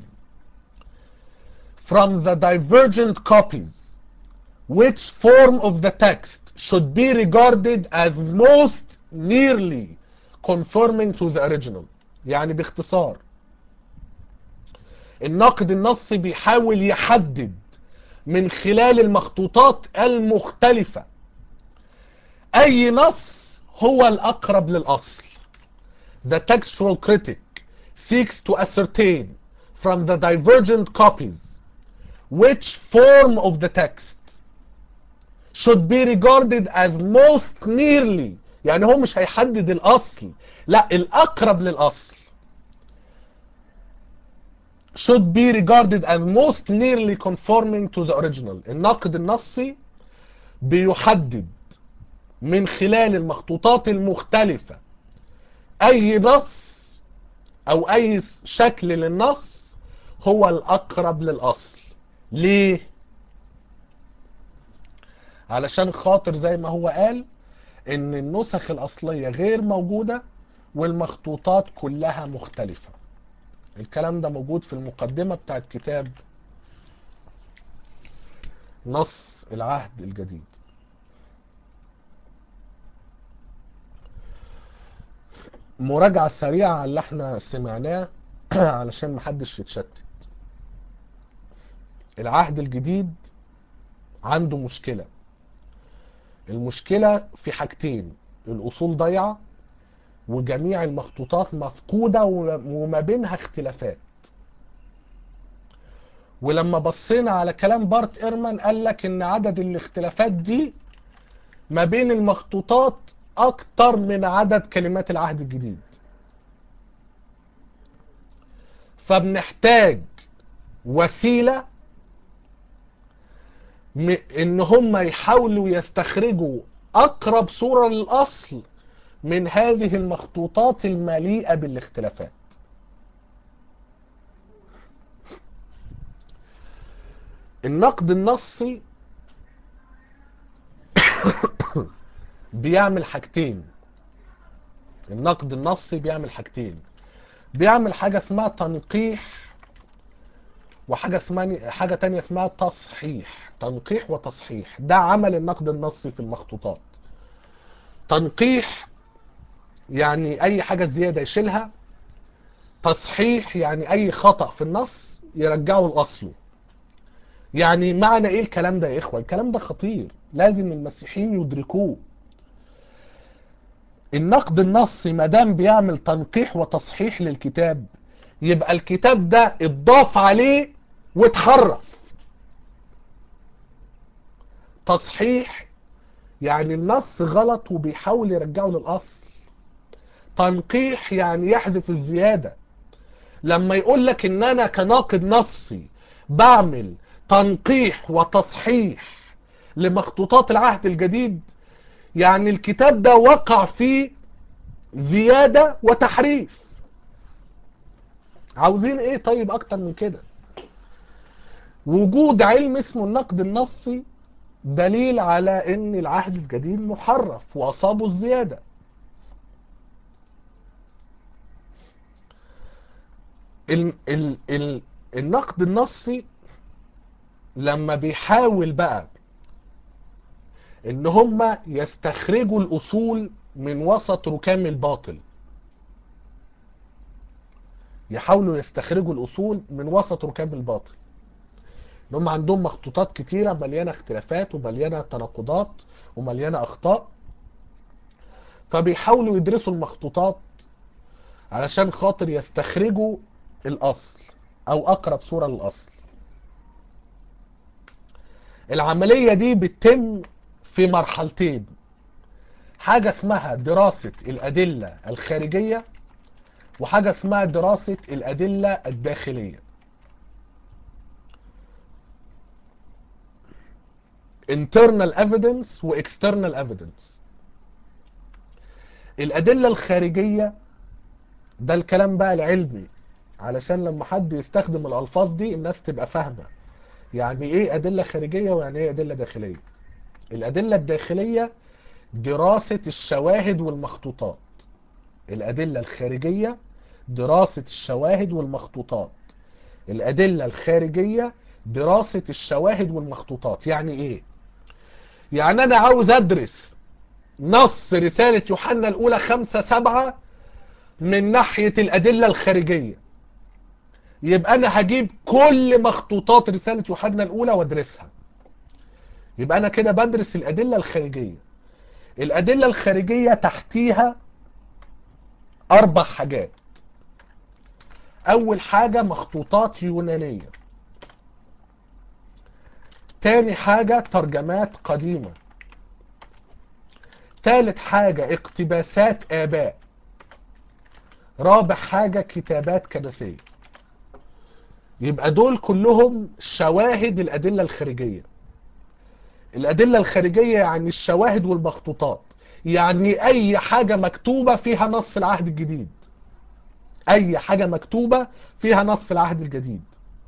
from the divergent copies which form of the text should be regarded as most nearly conforming to the original يعني باختصار الناقد النصي بيحاول يحدد من خلال المخطوطات المختلفة اي نص هو الاقرب للاصل The textual critic seeks to ascertain from the divergent copies which form of the text should be regarded as most nearly يعني هو مش هيحدد الاصل لا الاقرب للاصل should be regarded as most nearly conforming to the original الناقد النصي بيحدد من خلال المخطوطات المختلفة اي نص او اي شكل للنص هو الاقرب للاصل ليه علشان خاطر زي ما هو قال ان النسخ الاصلية غير موجودة والمخطوطات كلها مختلفة الكلام ده موجود في المقدمة بتاعت كتاب نص العهد الجديد مراجعة سريعة على اللي احنا سمعناه علشان محدش يتشتت العهد الجديد عنده مشكلة المشكلة في حاجتين الأصول ضيعة وجميع المخطوطات مفقودة وما بينها اختلافات ولما بصينا على كلام بارت إيرمان قال لك ان عدد الاختلافات دي ما بين المخطوطات اكتر من عدد كلمات العهد الجديد فبنحتاج وسيلة ان هم يحاولوا يستخرجوا اقرب صورة للاصل من هذه المخطوطات المليئة بالاختلافات النقد النصي بيعمل حاجتين النقد النصي بيعمل حاجتين بيعمل حاجة اسمها تنقيح وحاجة اسمها حاجة تانية اسمها تصحيح تنقيح وتصحيح ده عمل النقد النصي في المخطوطات تنقيح يعني اي حاجة زيادة يشيلها تصحيح يعني اي خطأ في النص يرجعه لأصله يعني معنى ايه الكلام ده يا اخوة الكلام ده خطير لازم المسيحيين يدركوه النقد النصي ما دام بيعمل تنقيح وتصحيح للكتاب يبقى الكتاب ده اتضاف عليه واتحرف تصحيح يعني النص غلط وبيحاول يرجعه للأصل تنقيح يعني يحذف الزيادة لما يقول لك ان انا كناقد نصي بعمل تنقيح وتصحيح لمخطوطات العهد الجديد يعني الكتاب ده وقع فيه زيادة وتحريف عاوزين ايه طيب اكتر من كده وجود علم اسمه النقد النصي دليل على ان العهد الجديد محرف واصابه الزيادة ال ال ال النقد النصي لما بيحاول بقى ان هم يستخرجوا الاصول من وسط ركام الباطل يحاولوا يستخرجوا الاصول من وسط ركام الباطل ان هم عندهم مخطوطات كتيرة مليانة اختلافات ومليانة تناقضات ومليانة اخطاء فبيحاولوا يدرسوا المخطوطات علشان خاطر يستخرجوا الاصل او اقرب صورة للاصل العملية دي بتتم في مرحلتين حاجة اسمها دراسة الأدلة الخارجية وحاجة اسمها دراسة الأدلة الداخلية internal evidence و external evidence الأدلة الخارجية ده الكلام بقى العلمي علشان لما حد يستخدم الألفاظ دي الناس تبقى فاهمة يعني ايه أدلة خارجية ويعني ايه أدلة داخلية الأدلة الداخلية دراسة الشواهد والمخطوطات الأدلة الخارجية دراسة الشواهد والمخطوطات الأدلة الخارجية دراسة الشواهد والمخطوطات يعني ايه يعني انا عاوز ادرس نص رسالة يوحنا الاولى خمسة سبعة من ناحية الادلة الخارجية يبقى انا هجيب كل مخطوطات رسالة يوحنا الاولى وادرسها يبقى انا كده بدرس الادله الخارجيه الادله الخارجيه تحتيها اربع حاجات اول حاجه مخطوطات يونانيه تاني حاجه ترجمات قديمه تالت حاجه اقتباسات اباء رابع حاجه كتابات كنسيه يبقى دول كلهم شواهد الادله الخارجيه الادله الخارجيه يعني الشواهد والمخطوطات يعني اي حاجه مكتوبه فيها نص العهد الجديد اي حاجه مكتوبه فيها نص العهد الجديد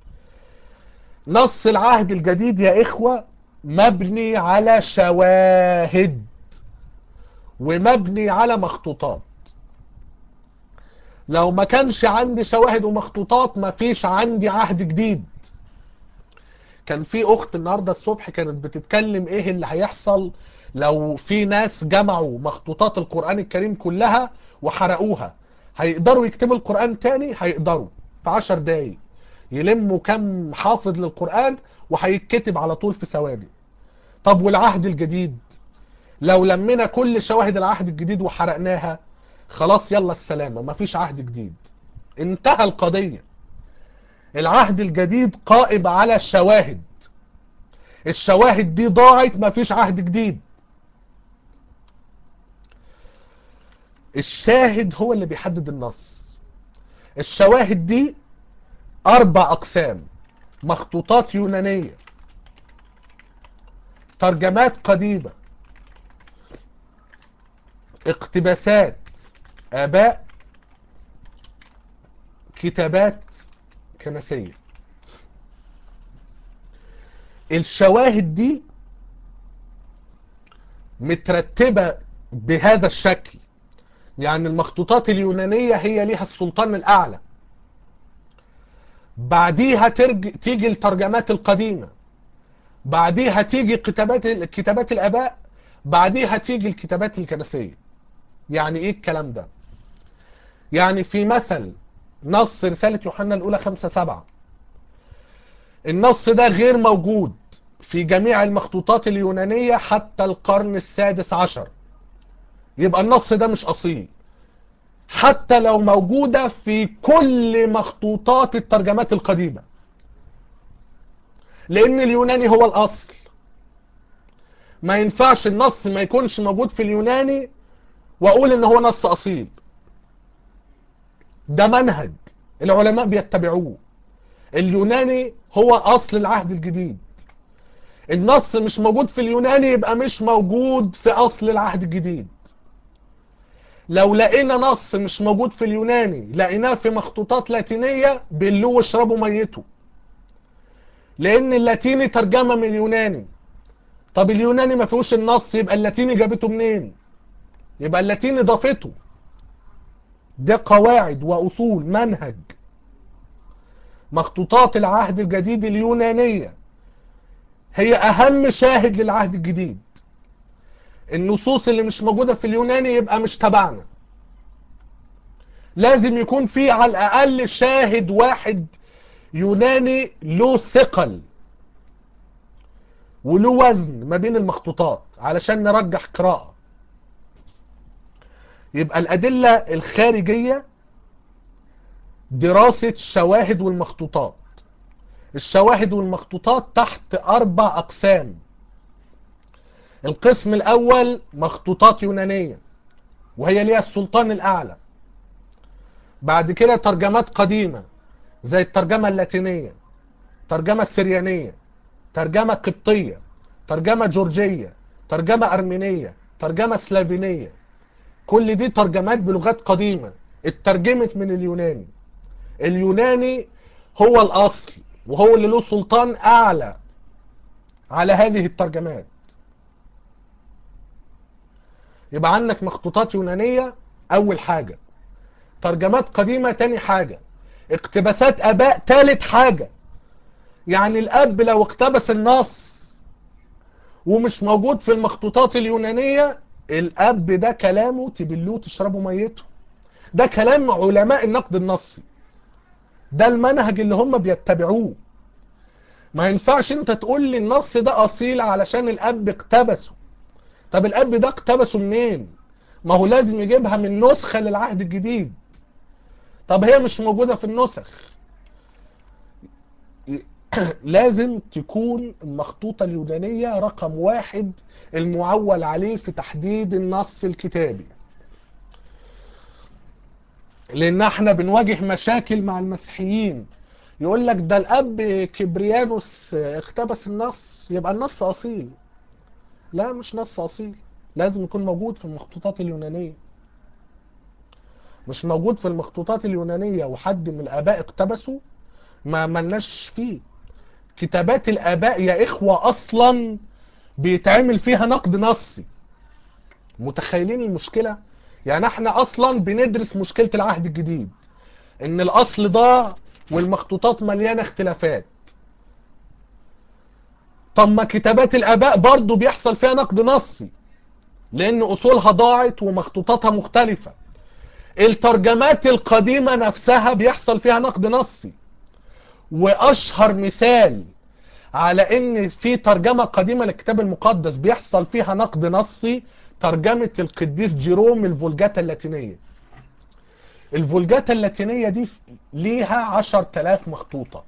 نص العهد الجديد يا اخوه مبني على شواهد ومبني على مخطوطات لو ما كانش عندي شواهد ومخطوطات ما فيش عندي عهد جديد كان في اخت النهارده الصبح كانت بتتكلم ايه اللي هيحصل لو في ناس جمعوا مخطوطات القرآن الكريم كلها وحرقوها هيقدروا يكتبوا القرآن تاني هيقدروا في عشر دقايق يلموا كم حافظ للقرآن وهيتكتب على طول في ثواني طب والعهد الجديد لو لمينا كل شواهد العهد الجديد وحرقناها خلاص يلا السلامة مفيش عهد جديد انتهى القضية العهد الجديد قائم على شواهد الشواهد دي ضاعت مفيش عهد جديد الشاهد هو اللي بيحدد النص الشواهد دي اربع اقسام مخطوطات يونانية ترجمات قديمة اقتباسات اباء كتابات كنسية الشواهد دي مترتبة بهذا الشكل يعني المخطوطات اليونانية هي ليها السلطان الأعلى بعديها ترج... تيجي الترجمات القديمة بعديها تيجي كتابات كتابات الآباء بعديها تيجي الكتابات الكنسية يعني ايه الكلام ده يعني في مثل نص رسالة يوحنا الأولى خمسة سبعة النص ده غير موجود في جميع المخطوطات اليونانية حتى القرن السادس عشر يبقى النص ده مش أصيل حتى لو موجودة في كل مخطوطات الترجمات القديمة لأن اليوناني هو الأصل ما ينفعش النص ما يكونش موجود في اليوناني وأقول إن هو نص أصيل ده منهج العلماء بيتبعوه اليوناني هو أصل العهد الجديد النص مش موجود في اليوناني يبقى مش موجود في أصل العهد الجديد لو لقينا نص مش موجود في اليوناني لقيناه في مخطوطات لاتينية بلوه واشربوا ميته لأن اللاتيني ترجمة من اليوناني طب اليوناني ما فيهوش النص يبقى اللاتيني جابته منين يبقى اللاتيني ضافته ده قواعد وأصول منهج مخطوطات العهد الجديد اليونانية هي أهم شاهد للعهد الجديد النصوص اللي مش موجودة في اليوناني يبقى مش تبعنا لازم يكون في على الأقل شاهد واحد يوناني له ثقل وله وزن ما بين المخطوطات علشان نرجح قراءة يبقى الأدلة الخارجية دراسة الشواهد والمخطوطات الشواهد والمخطوطات تحت أربع أقسام القسم الأول مخطوطات يونانية وهي ليها السلطان الأعلى بعد كده ترجمات قديمة زي الترجمة اللاتينية ترجمة السريانية ترجمة قبطية ترجمة جورجية ترجمة أرمينية ترجمة سلافينية كل دي ترجمات بلغات قديمة اترجمت من اليوناني اليوناني هو الأصل وهو اللي له سلطان أعلى على هذه الترجمات يبقى عندك مخطوطات يونانية أول حاجة ترجمات قديمة تاني حاجة اقتباسات أباء تالت حاجة يعني الأب لو اقتبس النص ومش موجود في المخطوطات اليونانية الأب ده كلامه تبلوه تشربوا ميته ده كلام علماء النقد النصي ده المنهج اللي هم بيتبعوه ما ينفعش انت تقول لي النص ده اصيل علشان الاب اقتبسه طب الاب ده اقتبسه منين ما هو لازم يجيبها من نسخة للعهد الجديد طب هي مش موجودة في النسخ لازم تكون المخطوطة اليونانية رقم واحد المعول عليه في تحديد النص الكتابي لان احنا بنواجه مشاكل مع المسيحيين يقول لك ده الاب كبريانوس اقتبس النص يبقى النص اصيل لا مش نص اصيل لازم يكون موجود في المخطوطات اليونانية مش موجود في المخطوطات اليونانية وحد من الاباء اقتبسه ما ملناش فيه كتابات الاباء يا اخوة اصلا بيتعمل فيها نقد نصي متخيلين المشكلة يعني احنا اصلا بندرس مشكلة العهد الجديد ان الاصل ضاع والمخطوطات مليانة اختلافات طب ما كتابات الاباء برضو بيحصل فيها نقد نصي لان اصولها ضاعت ومخطوطاتها مختلفة الترجمات القديمة نفسها بيحصل فيها نقد نصي واشهر مثال على ان في ترجمة قديمة للكتاب المقدس بيحصل فيها نقد نصي ترجمة القديس جيروم الفولجاتا اللاتينية الفولجاتا اللاتينية دي ليها عشر تلاف مخطوطة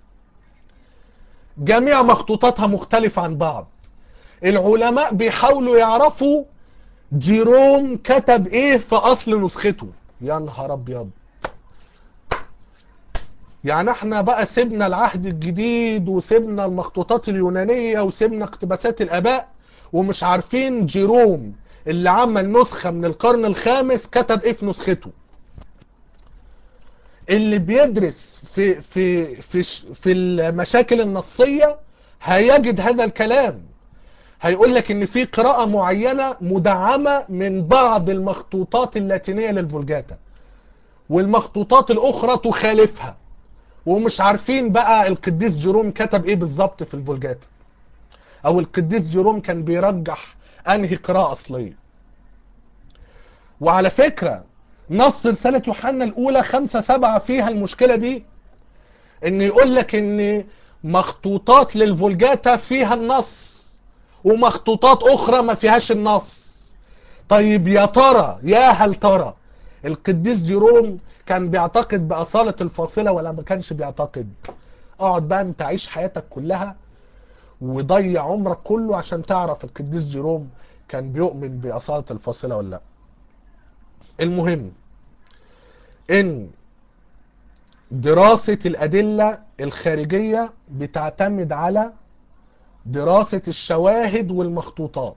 جميع مخطوطاتها مختلفة عن بعض العلماء بيحاولوا يعرفوا جيروم كتب ايه في اصل نسخته يا نهار ابيض يعني احنا بقى سيبنا العهد الجديد وسيبنا المخطوطات اليونانية وسيبنا اقتباسات الاباء ومش عارفين جيروم اللي عمل نسخة من القرن الخامس كتب ايه في نسخته اللي بيدرس في في في في المشاكل النصية هيجد هذا الكلام هيقول لك ان في قراءة معينة مدعمة من بعض المخطوطات اللاتينية للفولجاتا والمخطوطات الاخرى تخالفها ومش عارفين بقى القديس جيروم كتب ايه بالظبط في الفولجاتا او القديس جيروم كان بيرجح انهي قراءة اصلية وعلى فكرة نص رسالة يوحنا الاولى خمسة سبعة فيها المشكلة دي ان يقول لك ان مخطوطات للفولجاتا فيها النص ومخطوطات اخرى ما فيهاش النص طيب يا ترى يا هل ترى القديس جيروم كان بيعتقد بأصالة الفاصلة ولا ما كانش بيعتقد اقعد بقى انت عيش حياتك كلها وضيع عمرك كله عشان تعرف القديس جيروم كان بيؤمن بأصالة الفاصلة ولا لا المهم ان دراسة الأدلة الخارجية بتعتمد على دراسة الشواهد والمخطوطات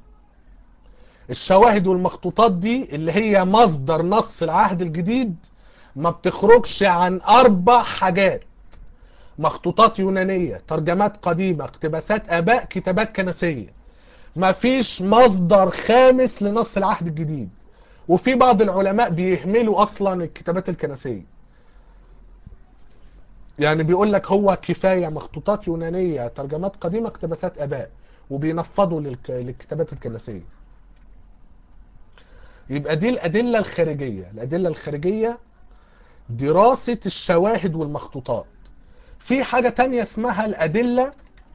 الشواهد والمخطوطات دي اللي هي مصدر نص العهد الجديد ما بتخرجش عن أربع حاجات مخطوطات يونانية ترجمات قديمة اقتباسات آباء كتابات كنسية ما فيش مصدر خامس لنص العهد الجديد وفي بعض العلماء بيهملوا أصلا الكتابات الكنسية يعني بيقول لك هو كفاية مخطوطات يونانية ترجمات قديمة اقتباسات آباء وبينفضوا للك... للكتابات الكنسية يبقى دي الأدلة الخارجية الأدلة الخارجية دراسة الشواهد والمخطوطات في حاجة تانية اسمها الأدلة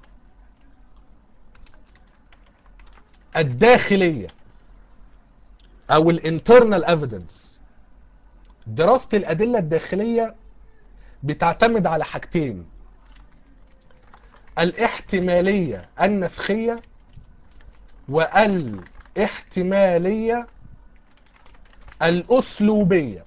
الداخلية أو الانترنال evidence دراسة الأدلة الداخلية بتعتمد على حاجتين الاحتمالية النسخية والاحتمالية الأسلوبية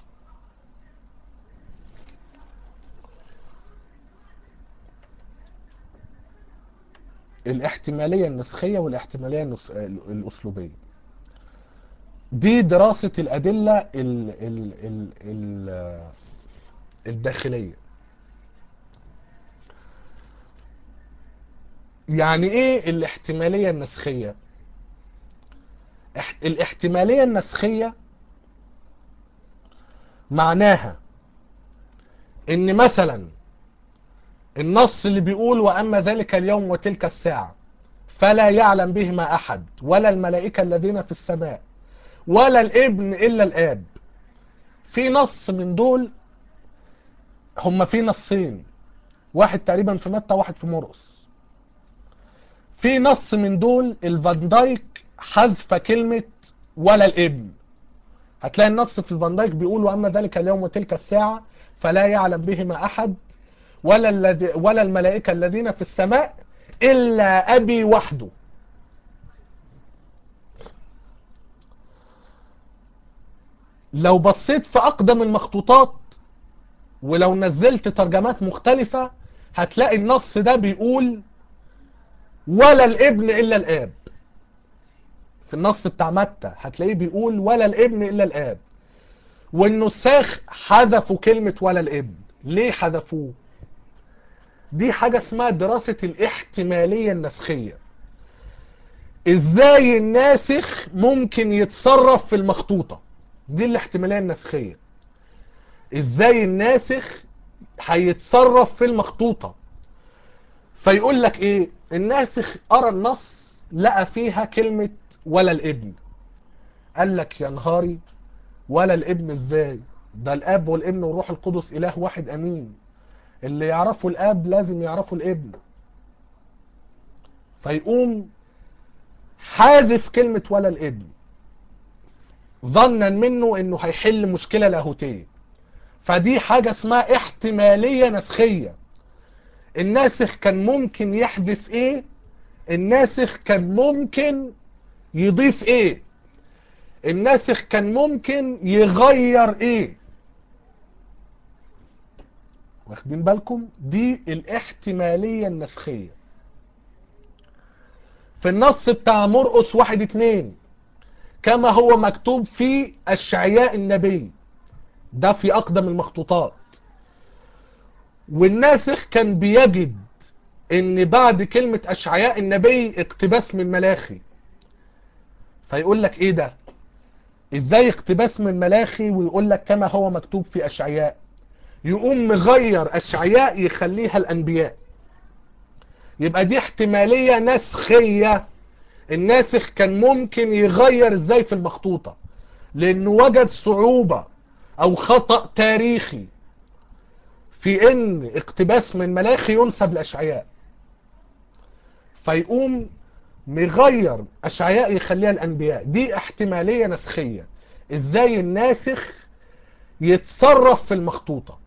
الاحتمالية النسخية والاحتمالية النس... الأسلوبية دي دراسة الأدلة ال... ال... ال... ال... الداخلية يعني ايه الاحتمالية النسخية الاحتمالية النسخية معناها ان مثلا النص اللي بيقول واما ذلك اليوم وتلك الساعة فلا يعلم بهما احد ولا الملائكة الذين في السماء ولا الابن الا الاب في نص من دول هما في نصين واحد تقريبا في متى واحد في مرقس في نص من دول الفان دايك حذف كلمة ولا الابن هتلاقي النص في الفان دايك بيقول واما ذلك اليوم وتلك الساعة فلا يعلم بهما احد ولا الذي ولا الملائكة الذين في السماء الا ابي وحده لو بصيت في اقدم المخطوطات ولو نزلت ترجمات مختلفة هتلاقي النص ده بيقول ولا الابن الا الاب في النص بتاع متى هتلاقيه بيقول ولا الابن الا الاب والنساخ حذفوا كلمة ولا الابن ليه حذفوه دي حاجة اسمها دراسة الاحتمالية النسخية ازاي الناسخ ممكن يتصرف في المخطوطة دي الاحتمالية النسخية ازاي الناسخ هيتصرف في المخطوطة فيقول لك ايه الناسخ قرا النص لقى فيها كلمة ولا الابن قال لك يا نهاري ولا الابن ازاي ده الاب والابن والروح القدس اله واحد امين اللي يعرفوا الاب لازم يعرفوا الابن فيقوم حاذف كلمة ولا الابن ظنا منه انه هيحل مشكلة لاهوتية فدي حاجة اسمها احتمالية نسخية الناسخ كان ممكن يحذف ايه الناسخ كان ممكن يضيف ايه الناسخ كان ممكن يغير ايه واخدين بالكم دي الاحتمالية النسخية في النص بتاع مرقس واحد اتنين كما هو مكتوب في اشعياء النبي ده في اقدم المخطوطات والناسخ كان بيجد ان بعد كلمة اشعياء النبي اقتباس من ملاخي فيقول لك ايه ده ازاي اقتباس من ملاخي ويقول لك كما هو مكتوب في اشعياء يقوم مغير اشعياء يخليها الانبياء يبقى دي احتمالية نسخية الناسخ كان ممكن يغير ازاي في المخطوطة لانه وجد صعوبة او خطأ تاريخي في ان اقتباس من ملاخي ينسب لاشعياء فيقوم مغير اشعياء يخليها الانبياء دي احتمالية نسخية ازاي الناسخ يتصرف في المخطوطة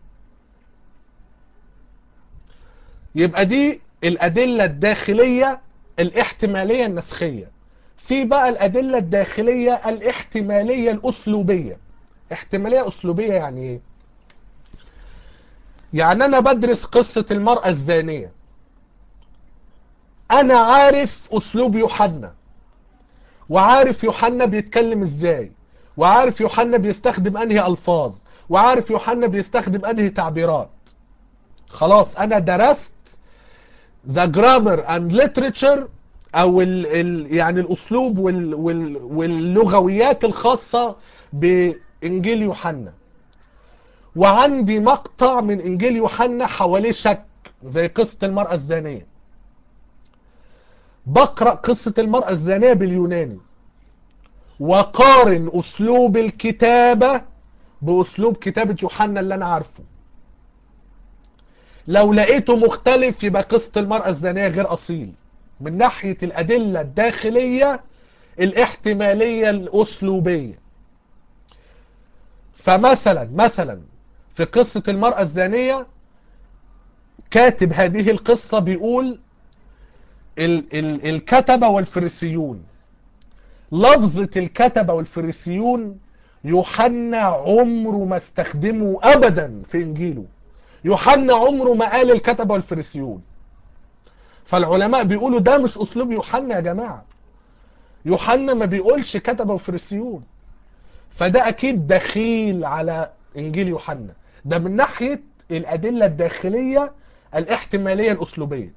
يبقى دي الادلة الداخلية الاحتمالية النسخية في بقى الادلة الداخلية الاحتمالية الاسلوبية احتمالية اسلوبية يعني ايه يعني انا بدرس قصة المرأة الزانية انا عارف اسلوب يوحنا وعارف يوحنا بيتكلم ازاي وعارف يوحنا بيستخدم انهي الفاظ وعارف يوحنا بيستخدم انهي تعبيرات خلاص انا درست the grammar and literature او ال ال يعني الاسلوب وال وال واللغويات الخاصة بانجيل يوحنا وعندي مقطع من انجيل يوحنا حواليه شك زي قصة المرأة الزانية بقرأ قصة المرأة الزانية باليوناني وقارن اسلوب الكتابة باسلوب كتابة يوحنا اللي انا عارفه لو لقيته مختلف يبقى قصة المرأة الزانية غير اصيل من ناحية الادلة الداخلية الاحتمالية الاسلوبية فمثلا مثلا في قصة المرأة الزانية كاتب هذه القصة بيقول ال ال الكتبة والفريسيون لفظة الكتبة والفريسيون يوحنا عمره ما استخدمه ابدا في انجيله يوحنا عمره ما قال الكتبة والفريسيون فالعلماء بيقولوا ده مش اسلوب يوحنا يا جماعة يوحنا ما بيقولش كتبة وفريسيون فده اكيد دخيل على انجيل يوحنا ده من ناحية الادلة الداخلية الاحتمالية الاسلوبية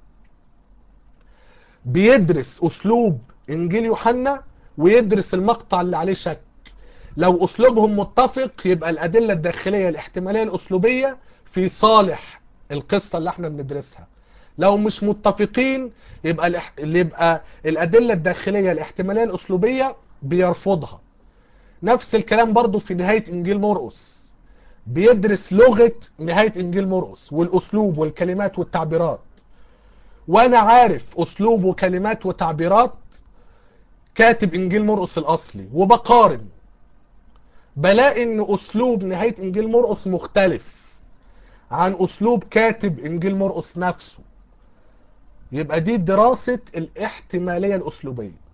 بيدرس اسلوب انجيل يوحنا ويدرس المقطع اللي عليه شك لو اسلوبهم متفق يبقى الادلة الداخلية الاحتمالية الاسلوبية في صالح القصة اللي احنا بندرسها لو مش متفقين يبقى الإح... يبقى الادلة الداخلية الاحتمالية الاسلوبية بيرفضها نفس الكلام برضو في نهاية انجيل مرقس بيدرس لغة نهاية انجيل مرقس والاسلوب والكلمات والتعبيرات وانا عارف اسلوب وكلمات وتعبيرات كاتب انجيل مرقس الاصلي وبقارن بلاقي ان اسلوب نهاية انجيل مرقس مختلف عن اسلوب كاتب انجيل مرقس نفسه يبقى دي دراسة الاحتمالية الاسلوبية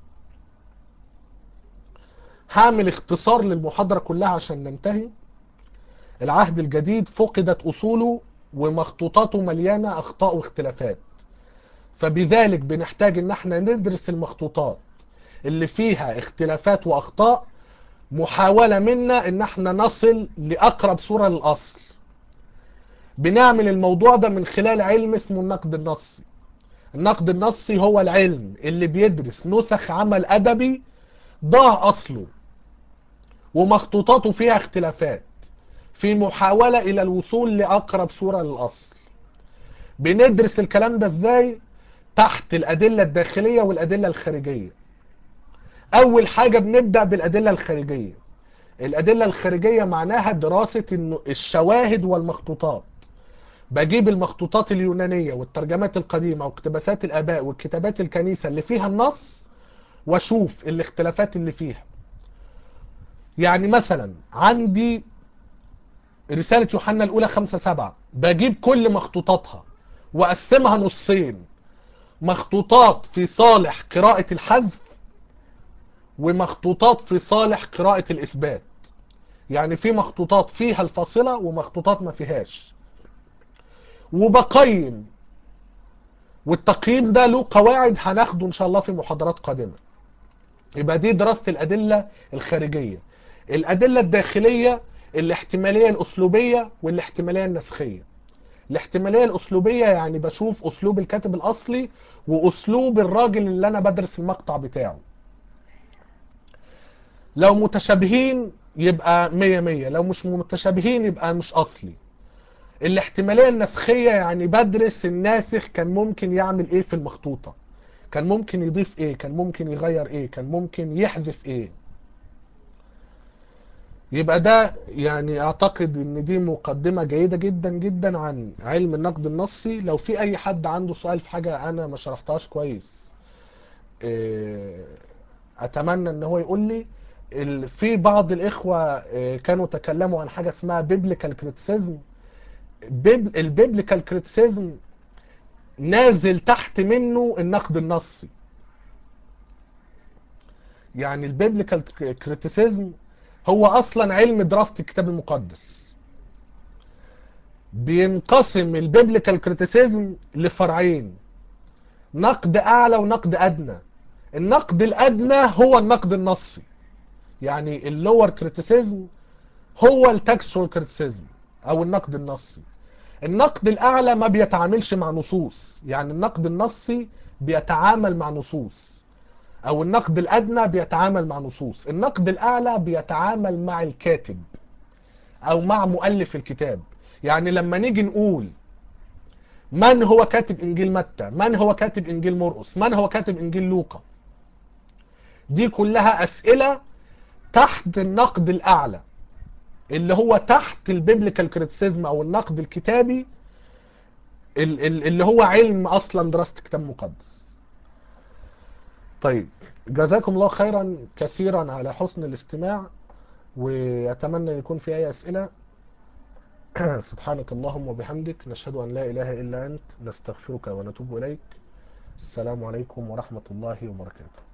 هعمل اختصار للمحاضرة كلها عشان ننتهي العهد الجديد فقدت اصوله ومخطوطاته مليانة اخطاء واختلافات فبذلك بنحتاج ان احنا ندرس المخطوطات اللي فيها اختلافات واخطاء محاولة منا ان احنا نصل لاقرب صورة للاصل بنعمل الموضوع ده من خلال علم اسمه النقد النصي النقد النصي هو العلم اللي بيدرس نسخ عمل ادبي ضاع اصله ومخطوطاته فيها اختلافات في محاولة الى الوصول لاقرب صورة للاصل بندرس الكلام ده ازاي تحت الادلة الداخلية والادلة الخارجية اول حاجة بنبدأ بالادلة الخارجية الادلة الخارجية معناها دراسة الشواهد والمخطوطات بجيب المخطوطات اليونانية والترجمات القديمة واقتباسات الاباء وكتابات الكنيسة اللي فيها النص واشوف الاختلافات اللي فيها يعني مثلا عندي رسالة يوحنا الاولى خمسة سبعة بجيب كل مخطوطاتها واقسمها نصين مخطوطات في صالح قراءة الحذف ومخطوطات في صالح قراءة الإثبات يعني في مخطوطات فيها الفاصلة ومخطوطات ما فيهاش وبقيم والتقييم ده له قواعد هناخده إن شاء الله في محاضرات قادمة يبقى دي دراسة الأدلة الخارجية الأدلة الداخلية الاحتمالية الأسلوبية والاحتمالية النسخية الاحتمالية الأسلوبية يعني بشوف أسلوب الكاتب الأصلي وأسلوب الراجل اللي أنا بدرس المقطع بتاعه لو متشابهين يبقى مية مية لو مش متشابهين يبقى مش أصلي الاحتمالية النسخية يعني بدرس الناسخ كان ممكن يعمل ايه في المخطوطة كان ممكن يضيف ايه كان ممكن يغير ايه كان ممكن يحذف ايه يبقى ده يعني اعتقد ان دي مقدمة جيدة جدا جدا عن علم النقد النصي لو في اي حد عنده سؤال في حاجة انا ما شرحتهاش كويس اتمنى ان هو يقول لي في بعض الاخوة كانوا تكلموا عن حاجة اسمها بيبليكال كريتيسيزم البيبليكال كريتيسيزم نازل تحت منه النقد النصي يعني البيبليكال كريتيسيزم هو اصلا علم دراسة الكتاب المقدس بينقسم البيبليكال كريتيسيزم لفرعين نقد اعلى ونقد ادنى النقد الادنى هو النقد النصي يعني اللور كريتيسيزم هو التكستوال كريتيسيزم او النقد النصي النقد الاعلى ما بيتعاملش مع نصوص يعني النقد النصي بيتعامل مع نصوص او النقد الادنى بيتعامل مع نصوص النقد الاعلى بيتعامل مع الكاتب او مع مؤلف الكتاب يعني لما نيجي نقول من هو كاتب انجيل متى من هو كاتب انجيل مرقس من هو كاتب انجيل لوقا دي كلها اسئلة تحت النقد الاعلى اللي هو تحت البيبليكال كريتيسيزم او النقد الكتابي اللي هو علم اصلا دراسة كتاب مقدس طيب جزاكم الله خيرا كثيرا على حسن الاستماع واتمنى ان يكون في اي اسئلة سبحانك اللهم وبحمدك نشهد ان لا اله الا انت نستغفرك ونتوب اليك السلام عليكم ورحمة الله وبركاته